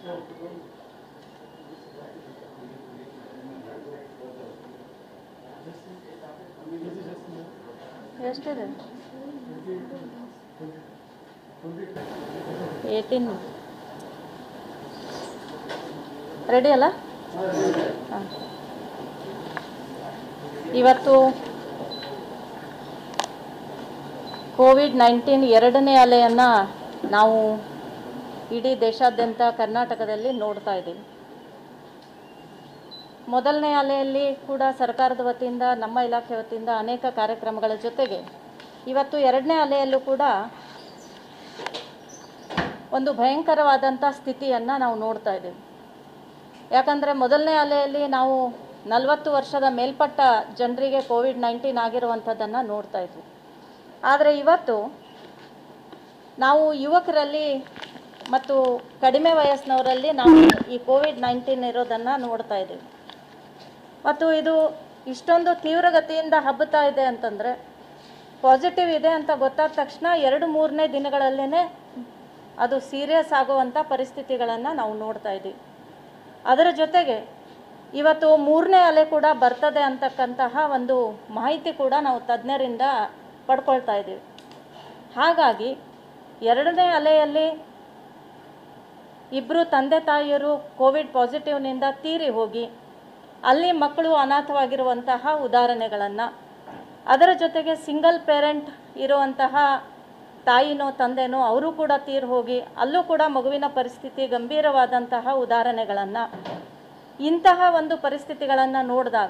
ಎಷ್ಟಿದೆ eighteen ready ಅಲ್ಲ ಹಾಂ ಇವತ್ತು ಕೋವಿಡ್ ನೈನ್ಟೀನ್ ಎರಡನೇ ಅಲೆಯನ್ನು ನಾವು ಇಡೀ ದೇಶಾದ್ಯಂತ ಕರ್ನಾಟಕದಲ್ಲಿ ನೋಡ್ತಾ ಇದ್ದೀವಿ ಮೊದಲನೇ ಅಲೆಯಲ್ಲಿ ಕೂಡ ಸರ್ಕಾರದ ವತಿಯಿಂದ ನಮ್ಮ ಇಲಾಖೆ ವತಿಯಿಂದ ಅನೇಕ ಕಾರ್ಯಕ್ರಮಗಳ ಜೊತೆಗೆ ಇವತ್ತು ಎರಡನೇ ಅಲೆಯಲ್ಲೂ ಕೂಡ ಒಂದು ಭಯಂಕರವಾದಂಥ ಸ್ಥಿತಿಯನ್ನು ನಾವು ನೋಡ್ತಾ ಇದ್ದೀವಿ ಯಾಕಂದರೆ ಮೊದಲನೇ ಅಲೆಯಲ್ಲಿ ನಾವು ನಲವತ್ತು ವರ್ಷದ ಮೇಲ್ಪಟ್ಟ ಜನರಿಗೆ ಕೋವಿಡ್ ನೈನ್ಟೀನ್ ಆಗಿರುವಂಥದ್ದನ್ನು ನೋಡ್ತಾ ಇದ್ವಿ ಆದರೆ ಇವತ್ತು ನಾವು ಯುವಕರಲ್ಲಿ ಮತ್ತು ಕಡಿಮೆ ವಯಸ್ಸಿನವರಲ್ಲಿ ನಾವು ಈ ಕೋವಿಡ್ ನೈನ್ಟೀನ್ ಇರೋದನ್ನು ನೋಡ್ತಾ ಇದ್ದೀವಿ ಮತ್ತು ಇದು ಇಷ್ಟೊಂದು ತೀವ್ರಗತಿಯಿಂದ ಹಬ್ಬುತ್ತಾ ಇದೆ ಅಂತಂದರೆ ಪಾಸಿಟಿವ್ ಇದೆ ಅಂತ ಗೊತ್ತಾದ ತಕ್ಷಣ ಎರಡು ಮೂರನೇ ದಿನಗಳಲ್ಲೇ ಅದು ಸೀರಿಯಸ್ ಆಗುವಂಥ ಪರಿಸ್ಥಿತಿಗಳನ್ನು ನಾವು ನೋಡ್ತಾ ಇದ್ದೀವಿ ಅದರ ಜೊತೆಗೆ ಇವತ್ತು ಮೂರನೇ ಅಲೆ ಕೂಡ ಬರ್ತದೆ ಅಂತಕ್ಕಂತಹ ಒಂದು ಮಾಹಿತಿ ಕೂಡ ನಾವು ತಜ್ಞರಿಂದ ಪಡ್ಕೊಳ್ತಾ ಇದ್ದೀವಿ ಹಾಗಾಗಿ ಎರಡನೇ ಅಲೆಯಲ್ಲಿ ಇಬ್ಬರು ತಂದೆ ತಾಯಿಯರು ಕೋವಿಡ್ ಪಾಸಿಟಿವ್ನಿಂದ ತೀರಿ ಹೋಗಿ ಅಲ್ಲಿ ಮಕ್ಕಳು ಅನಾಥವಾಗಿರುವಂತಹ ಉದಾಹರಣೆಗಳನ್ನು ಅದರ ಜೊತೆಗೆ ಸಿಂಗಲ್ ಪೇರೆಂಟ್ ಇರುವಂತಹ ತಾಯಿನೋ ತಂದೆನೋ ಅವರು ಕೂಡ ತೀರಿ ಹೋಗಿ ಅಲ್ಲೂ ಕೂಡ ಮಗುವಿನ ಪರಿಸ್ಥಿತಿ ಗಂಭೀರವಾದಂತಹ ಉದಾಹರಣೆಗಳನ್ನು ಇಂತಹ ಒಂದು ಪರಿಸ್ಥಿತಿಗಳನ್ನು ನೋಡಿದಾಗ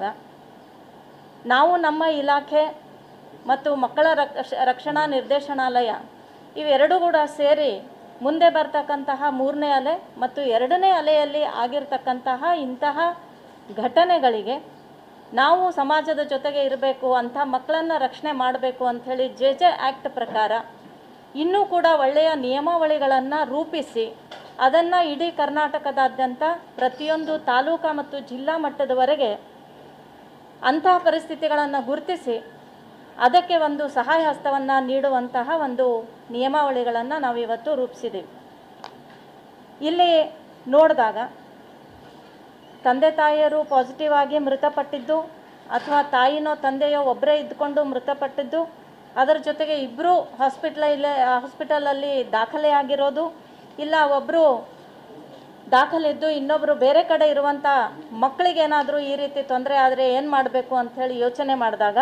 ನಾವು ನಮ್ಮ ಇಲಾಖೆ ಮತ್ತು ಮಕ್ಕಳ ರಕ್ಷ ರಕ್ಷಣಾ ನಿರ್ದೇಶನಾಲಯ ಇವೆರಡೂ ಕೂಡ ಸೇರಿ ಮುಂದೆ ಬರ್ತಕ್ಕಂತಹ ಮೂರನೇ ಅಲೆ ಮತ್ತು ಎರಡನೇ ಅಲೆಯಲ್ಲಿ ಆಗಿರ್ತಕ್ಕಂತಹ ಇಂತಹ ಘಟನೆಗಳಿಗೆ ನಾವು ಸಮಾಜದ ಜೊತೆಗೆ ಇರಬೇಕು ಅಂಥ ಮಕ್ಕಳನ್ನು ರಕ್ಷಣೆ ಮಾಡಬೇಕು ಅಂಥೇಳಿ ಜೆ ಜೆ ಆ್ಯಕ್ಟ್ ಪ್ರಕಾರ ಇನ್ನೂ ಕೂಡ ಒಳ್ಳೆಯ ನಿಯಮಾವಳಿಗಳನ್ನು ರೂಪಿಸಿ ಅದನ್ನು ಇಡೀ ಕರ್ನಾಟಕದಾದ್ಯಂತ ಪ್ರತಿಯೊಂದು ತಾಲೂಕಾ ಮತ್ತು ಜಿಲ್ಲಾ ಮಟ್ಟದವರೆಗೆ ಅಂತಹ ಪರಿಸ್ಥಿತಿಗಳನ್ನು ಗುರುತಿಸಿ ಅದಕ್ಕೆ ಒಂದು ಸಹಾಯ ಹಸ್ತವನ್ನು ನೀಡುವಂತಹ ಒಂದು ನಿಯಮಾವಳಿಗಳನ್ನು ನಾವು ಇವತ್ತು ರೂಪಿಸಿದ್ದೀವಿ ಇಲ್ಲಿ ನೋಡಿದಾಗ ತಂದೆ ತಾಯಿಯರು ಪಾಸಿಟಿವ್ ಆಗಿ ಮೃತಪಟ್ಟಿದ್ದು ಅಥವಾ ತಾಯಿನೋ ತಂದೆಯೋ ಒಬ್ಬರೇ ಇದ್ಕೊಂಡು ಮೃತಪಟ್ಟಿದ್ದು ಅದರ ಜೊತೆಗೆ ಇಬ್ಬರು ಹಾಸ್ಪಿಟ್ಲಲ್ಲಿ ಹಾಸ್ಪಿಟಲಲ್ಲಿ ದಾಖಲೆ ಆಗಿರೋದು ಇಲ್ಲ ಒಬ್ಬರು ದಾಖಲಿದ್ದು ಇನ್ನೊಬ್ಬರು ಬೇರೆ ಕಡೆ ಇರುವಂಥ ಮಕ್ಕಳಿಗೇನಾದರೂ ಈ ರೀತಿ ತೊಂದರೆ ಆದರೆ ಏನು ಮಾಡಬೇಕು ಅಂಥೇಳಿ ಯೋಚನೆ ಮಾಡಿದಾಗ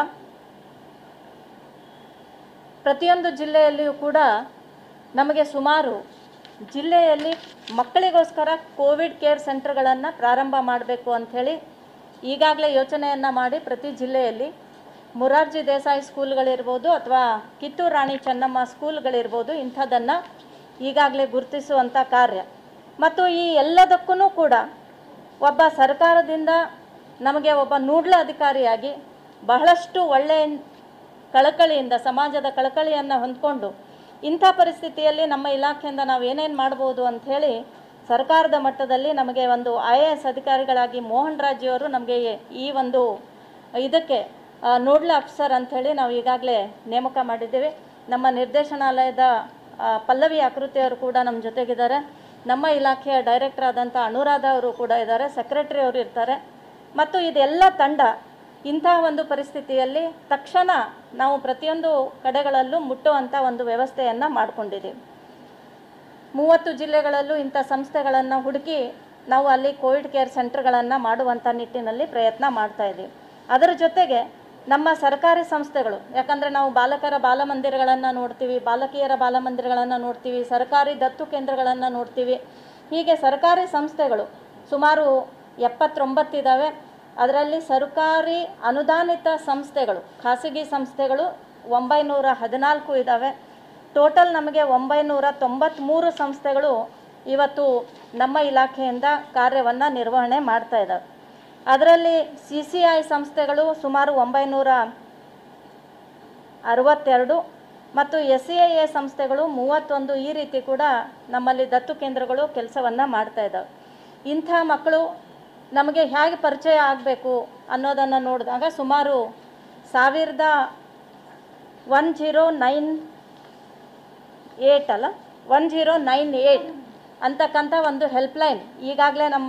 ಪ್ರತಿಯೊಂದು ಜಿಲ್ಲೆಯಲ್ಲಿಯೂ ಕೂಡ ನಮಗೆ ಸುಮಾರು ಜಿಲ್ಲೆಯಲ್ಲಿ ಮಕ್ಕಳಿಗೋಸ್ಕರ ಕೋವಿಡ್ ಕೇರ್ ಸೆಂಟರ್ಗಳನ್ನು ಪ್ರಾರಂಭ ಮಾಡಬೇಕು ಅಂಥೇಳಿ ಈಗಾಗಲೇ ಯೋಚನೆಯನ್ನು ಮಾಡಿ ಪ್ರತಿ ಜಿಲ್ಲೆಯಲ್ಲಿ ಮೊರಾರ್ಜಿ ದೇಸಾಯಿ ಸ್ಕೂಲ್ಗಳಿರ್ಬೋದು ಅಥವಾ ಕಿತ್ತೂರು ರಾಣಿ ಚೆನ್ನಮ್ಮ ಸ್ಕೂಲ್ಗಳಿರ್ಬೋದು ಇಂಥದ್ದನ್ನು ಈಗಾಗಲೇ ಗುರುತಿಸುವಂಥ ಕಾರ್ಯ ಮತ್ತು ಈ ಎಲ್ಲದಕ್ಕೂ ಕೂಡ ಒಬ್ಬ ಸರ್ಕಾರದಿಂದ ನಮಗೆ ಒಬ್ಬ ನೂಡ್ಲ ಅಧಿಕಾರಿಯಾಗಿ ಬಹಳಷ್ಟು ಒಳ್ಳೆಯ ಕಳಕಳಿಯಿಂದ ಸಮಾಜದ ಕಳಕಳಿಯನ್ನು ಹೊಂದ್ಕೊಂಡು ಇಂಥ ಪರಿಸ್ಥಿತಿಯಲ್ಲಿ ನಮ್ಮ ಇಲಾಖೆಯಿಂದ ನಾವು ಏನೇನು ಮಾಡ್ಬೋದು ಅಂಥೇಳಿ ಸರ್ಕಾರದ ಮಟ್ಟದಲ್ಲಿ ನಮಗೆ ಒಂದು ಐ ಎ ಎಸ್ ಅಧಿಕಾರಿಗಳಾಗಿ ಮೋಹನ್ ರಾಜಿಯವರು ನಮಗೆ ಈ ಒಂದು ಇದಕ್ಕೆ ಆ, ನೋಡ್ಲ ಅಫ್ಸರ್ ಅಂಥೇಳಿ ನಾವು ಈಗಾಗಲೇ ನೇಮಕ ಮಾಡಿದ್ದೇವೆ ನಮ್ಮ ನಿರ್ದೇಶನಾಲಯದ ಆ, ಪಲ್ಲವಿ ಆಕೃತಿಯವರು ಕೂಡ ನಮ್ಮ ಜೊತೆಗಿದ್ದಾರೆ ನಮ್ಮ ಇಲಾಖೆಯ ಡೈರೆಕ್ಟರ್ ಆದಂಥ ಅನುರಾಧ ಅವರು ಕೂಡ ಇದ್ದಾರೆ ಸೆಕ್ರೆಟರಿ ಅವರು ಇರ್ತಾರೆ ಮತ್ತು ಇದೆಲ್ಲ ತಂಡ ಇಂತಹ ಒಂದು ಪರಿಸ್ಥಿತಿಯಲ್ಲಿ ತಕ್ಷಣ ನಾವು ಪ್ರತಿಯೊಂದು ಕಡೆಗಳಲ್ಲೂ ಮುಟ್ಟುವಂಥ ಒಂದು ವ್ಯವಸ್ಥೆಯನ್ನು ಮಾಡಿಕೊಂಡಿದ್ದೀವಿ ಮೂವತ್ತು ಜಿಲ್ಲೆಗಳಲ್ಲೂ ಇಂಥ ಸಂಸ್ಥೆಗಳನ್ನು ಹುಡುಕಿ ನಾವು ಅಲ್ಲಿ ಕೋವಿಡ್ ಕೇರ್ ಸೆಂಟರ್ಗಳನ್ನು ಮಾಡುವಂಥ ನಿಟ್ಟಿನಲ್ಲಿ ಪ್ರಯತ್ನ ಮಾಡ್ತಾ ಇದ್ದೀವಿ ಅದರ ಜೊತೆಗೆ ನಮ್ಮ ಸರ್ಕಾರಿ ಸಂಸ್ಥೆಗಳು ಯಾಕಂದರೆ ನಾವು ಬಾಲಕರ ಬಾಲಮಂದಿರಗಳನ್ನು ನೋಡ್ತೀವಿ ಬಾಲಕಿಯರ ಬಾಲಮಂದಿರಗಳನ್ನು ನೋಡ್ತೀವಿ ಸರ್ಕಾರಿ ದತ್ತು ಕೇಂದ್ರಗಳನ್ನು ನೋಡ್ತೀವಿ ಹೀಗೆ ಸರ್ಕಾರಿ ಸಂಸ್ಥೆಗಳು ಸುಮಾರು ಎಪ್ಪತ್ತೊಂಬತ್ತಿದ್ದಾವೆ ಅದರಲ್ಲಿ ಸರ್ಕಾರಿ ಅನುದಾನಿತ ಸಂಸ್ಥೆಗಳು ಖಾಸಗಿ ಸಂಸ್ಥೆಗಳು ಒಂಬೈನೂರ ಹದಿನಾಲ್ಕು ಇದ್ದಾವೆ ಟೋಟಲ್ ನಮಗೆ ಒಂಬೈನೂರ ತೊಂಬತ್ತ್ಮೂರು ಸಂಸ್ಥೆಗಳು ಇವತ್ತು ನಮ್ಮ ಇಲಾಖೆಯಿಂದ ಕಾರ್ಯವನ್ನು ನಿರ್ವಹಣೆ ಮಾಡ್ತಾ ಇದ್ದಾವೆ ಅದರಲ್ಲಿ ಸಿ ಸಿ ಐ ಸಂಸ್ಥೆಗಳು ಸುಮಾರು ಒಂಬೈನೂರ ಅರವತ್ತೆರಡು ಮತ್ತು ಎಸ್ ಸಿ ಐ ಎ ಸಂಸ್ಥೆಗಳು ಮೂವತ್ತೊಂದು ಈ ರೀತಿ ಕೂಡ ನಮ್ಮಲ್ಲಿ ದತ್ತು ಕೇಂದ್ರಗಳು ಕೆಲಸವನ್ನು ಮಾಡ್ತಾ ಇದ್ದಾವೆ ಇಂಥ ಮಕ್ಕಳು ನಮಗೆ ಹೇಗೆ ಪರಿಚಯ ಆಗಬೇಕು ಅನ್ನೋದನ್ನು ನೋಡಿದಾಗ ಸುಮಾರು ಸಾವಿರದ ಒನ್ ಜೀರೋ ನೈನ್ ಏಟ್ ಅಲ್ಲ ಒನ್ ಜೀರೋ ನೈನ್ ಏಟ್ ಅಂತಕ್ಕಂಥ ಒಂದು ಹೆಲ್ಪ್ಲೈನ್ ಈಗಾಗಲೇ ನಮ್ಮ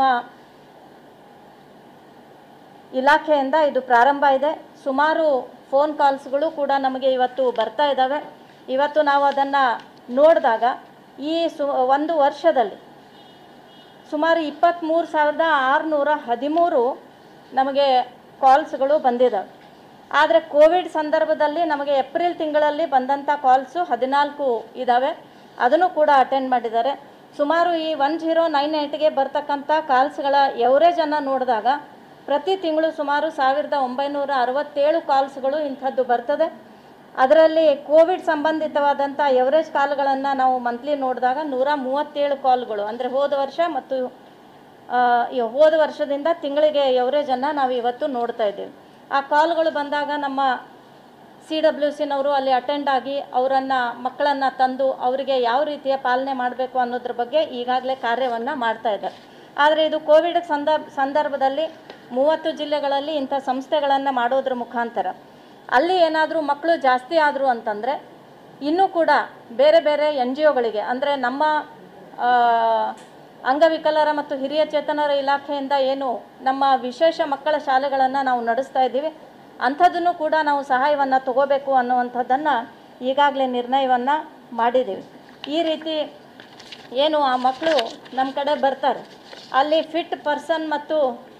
ಇಲಾಖೆಯಿಂದ ಇದು ಪ್ರಾರಂಭ ಇದೆ ಸುಮಾರು ಫೋನ್ ಕಾಲ್ಸ್ಗಳು ಕೂಡ ನಮಗೆ ಇವತ್ತು ಬರ್ತಾ ಇದ್ದಾವೆ ಇವತ್ತು ನಾವು ಅದನ್ನು ನೋಡಿದಾಗ ಈ ಸು ಒಂದು ವರ್ಷದಲ್ಲಿ ಸುಮಾರು ಇಪ್ಪತ್ತ್ಮೂರು ಸಾವಿರದ ಆರುನೂರ ಹದಿಮೂರು ನಮಗೆ ಕಾಲ್ಸ್ಗಳು ಬಂದಿದ್ದಾವೆ ಆದರೆ ಕೋವಿಡ್ ಸಂದರ್ಭದಲ್ಲಿ ನಮಗೆ ಏಪ್ರಿಲ್ ತಿಂಗಳಲ್ಲಿ ಬಂದಂಥ ಕಾಲ್ಸು ಹದಿನಾಲ್ಕು ಇದ್ದಾವೆ ಅದನ್ನು ಕೂಡ ಅಟೆಂಡ್ ಮಾಡಿದ್ದಾರೆ ಸುಮಾರು ಈ ಒನ್ ಜೀರೋ ನೈನ್ ಏಯ್ಟ್ಗೆ ಬರ್ತಕ್ಕಂಥ ಕಾಲ್ಸ್ಗಳ ಎವರೇಜನ್ನು ನೋಡಿದಾಗ ಪ್ರತಿ ತಿಂಗಳು ಸುಮಾರು ಸಾವಿರದ ಒಂಬೈನೂರ ಅರವತ್ತೇಳು ಕಾಲ್ಸ್ಗಳು ಇಂಥದ್ದು ಬರ್ತದೆ ಅದರಲ್ಲಿ ಕೋವಿಡ್ ಸಂಬಂಧಿತವಾದಂಥ ಎವರೇಜ್ ಕಾಲ್ಗಳನ್ನು ನಾವು ಮಂತ್ಲಿ ನೋಡಿದಾಗ ನೂರ ಮೂವತ್ತೇಳು ಕಾಲ್ಗಳು ಅಂದರೆ ಹೋದ ವರ್ಷ ಮತ್ತು ಆ, ಈ ಹೋದ ವರ್ಷದಿಂದ ತಿಂಗಳಿಗೆ ಎವರೇಜನ್ನು ನಾವು ಇವತ್ತು ನೋಡ್ತಾ ಇದ್ದೀವಿ ಆ ಕಾಲ್ಗಳು ಬಂದಾಗ ನಮ್ಮ ಸಿ ಡಬ್ಲ್ಯೂ ಸಿನವರು ಅಲ್ಲಿ ಅಟೆಂಡ್ ಆಗಿ ಅವರನ್ನು ಮಕ್ಕಳನ್ನು ತಂದು ಅವರಿಗೆ ಯಾವ ರೀತಿಯ ಪಾಲನೆ ಮಾಡಬೇಕು ಅನ್ನೋದ್ರ ಬಗ್ಗೆ ಈಗಾಗಲೇ ಕಾರ್ಯವನ್ನು ಮಾಡ್ತಾ ಇದ್ದಾರೆ ಆದರೆ ಇದು ಕೋವಿಡ್ ಸಂದರ್ಭ ಸಂದರ್ಭದಲ್ಲಿ ಮೂವತ್ತು ಜಿಲ್ಲೆಗಳಲ್ಲಿ ಇಂಥ ಸಂಸ್ಥೆಗಳನ್ನು ಮಾಡೋದ್ರ ಮುಖಾಂತರ ಅಲ್ಲಿ ಏನಾದರೂ ಮಕ್ಕಳು ಜಾಸ್ತಿ ಆದರು ಅಂತಂದರೆ ಇನ್ನೂ ಕೂಡ ಬೇರೆ ಬೇರೆ ಎನ್ ಜಿ ಒಗಳಿಗೆ ಅಂದರೆ ನಮ್ಮ ಆ, ಅಂಗವಿಕಲರ ಮತ್ತು ಹಿರಿಯ ಚೇತನರ ಇಲಾಖೆಯಿಂದ ಏನು ನಮ್ಮ ವಿಶೇಷ ಮಕ್ಕಳ ಶಾಲೆಗಳನ್ನು ನಾವು ನಡೆಸ್ತಾ ಇದ್ದೀವಿ ಅಂಥದ್ದನ್ನು ಕೂಡ ನಾವು ಸಹಾಯವನ್ನು ತಗೋಬೇಕು ಅನ್ನುವಂಥದ್ದನ್ನು ಈಗಾಗಲೇ ನಿರ್ಣಯವನ್ನು ಮಾಡಿದ್ದೀವಿ ಈ ರೀತಿ ಏನು ಆ ಮಕ್ಕಳು ನಮ್ಮ ಕಡೆ ಬರ್ತಾರೆ ಅಲ್ಲಿ ಫಿಟ್ ಪರ್ಸನ್ ಮತ್ತು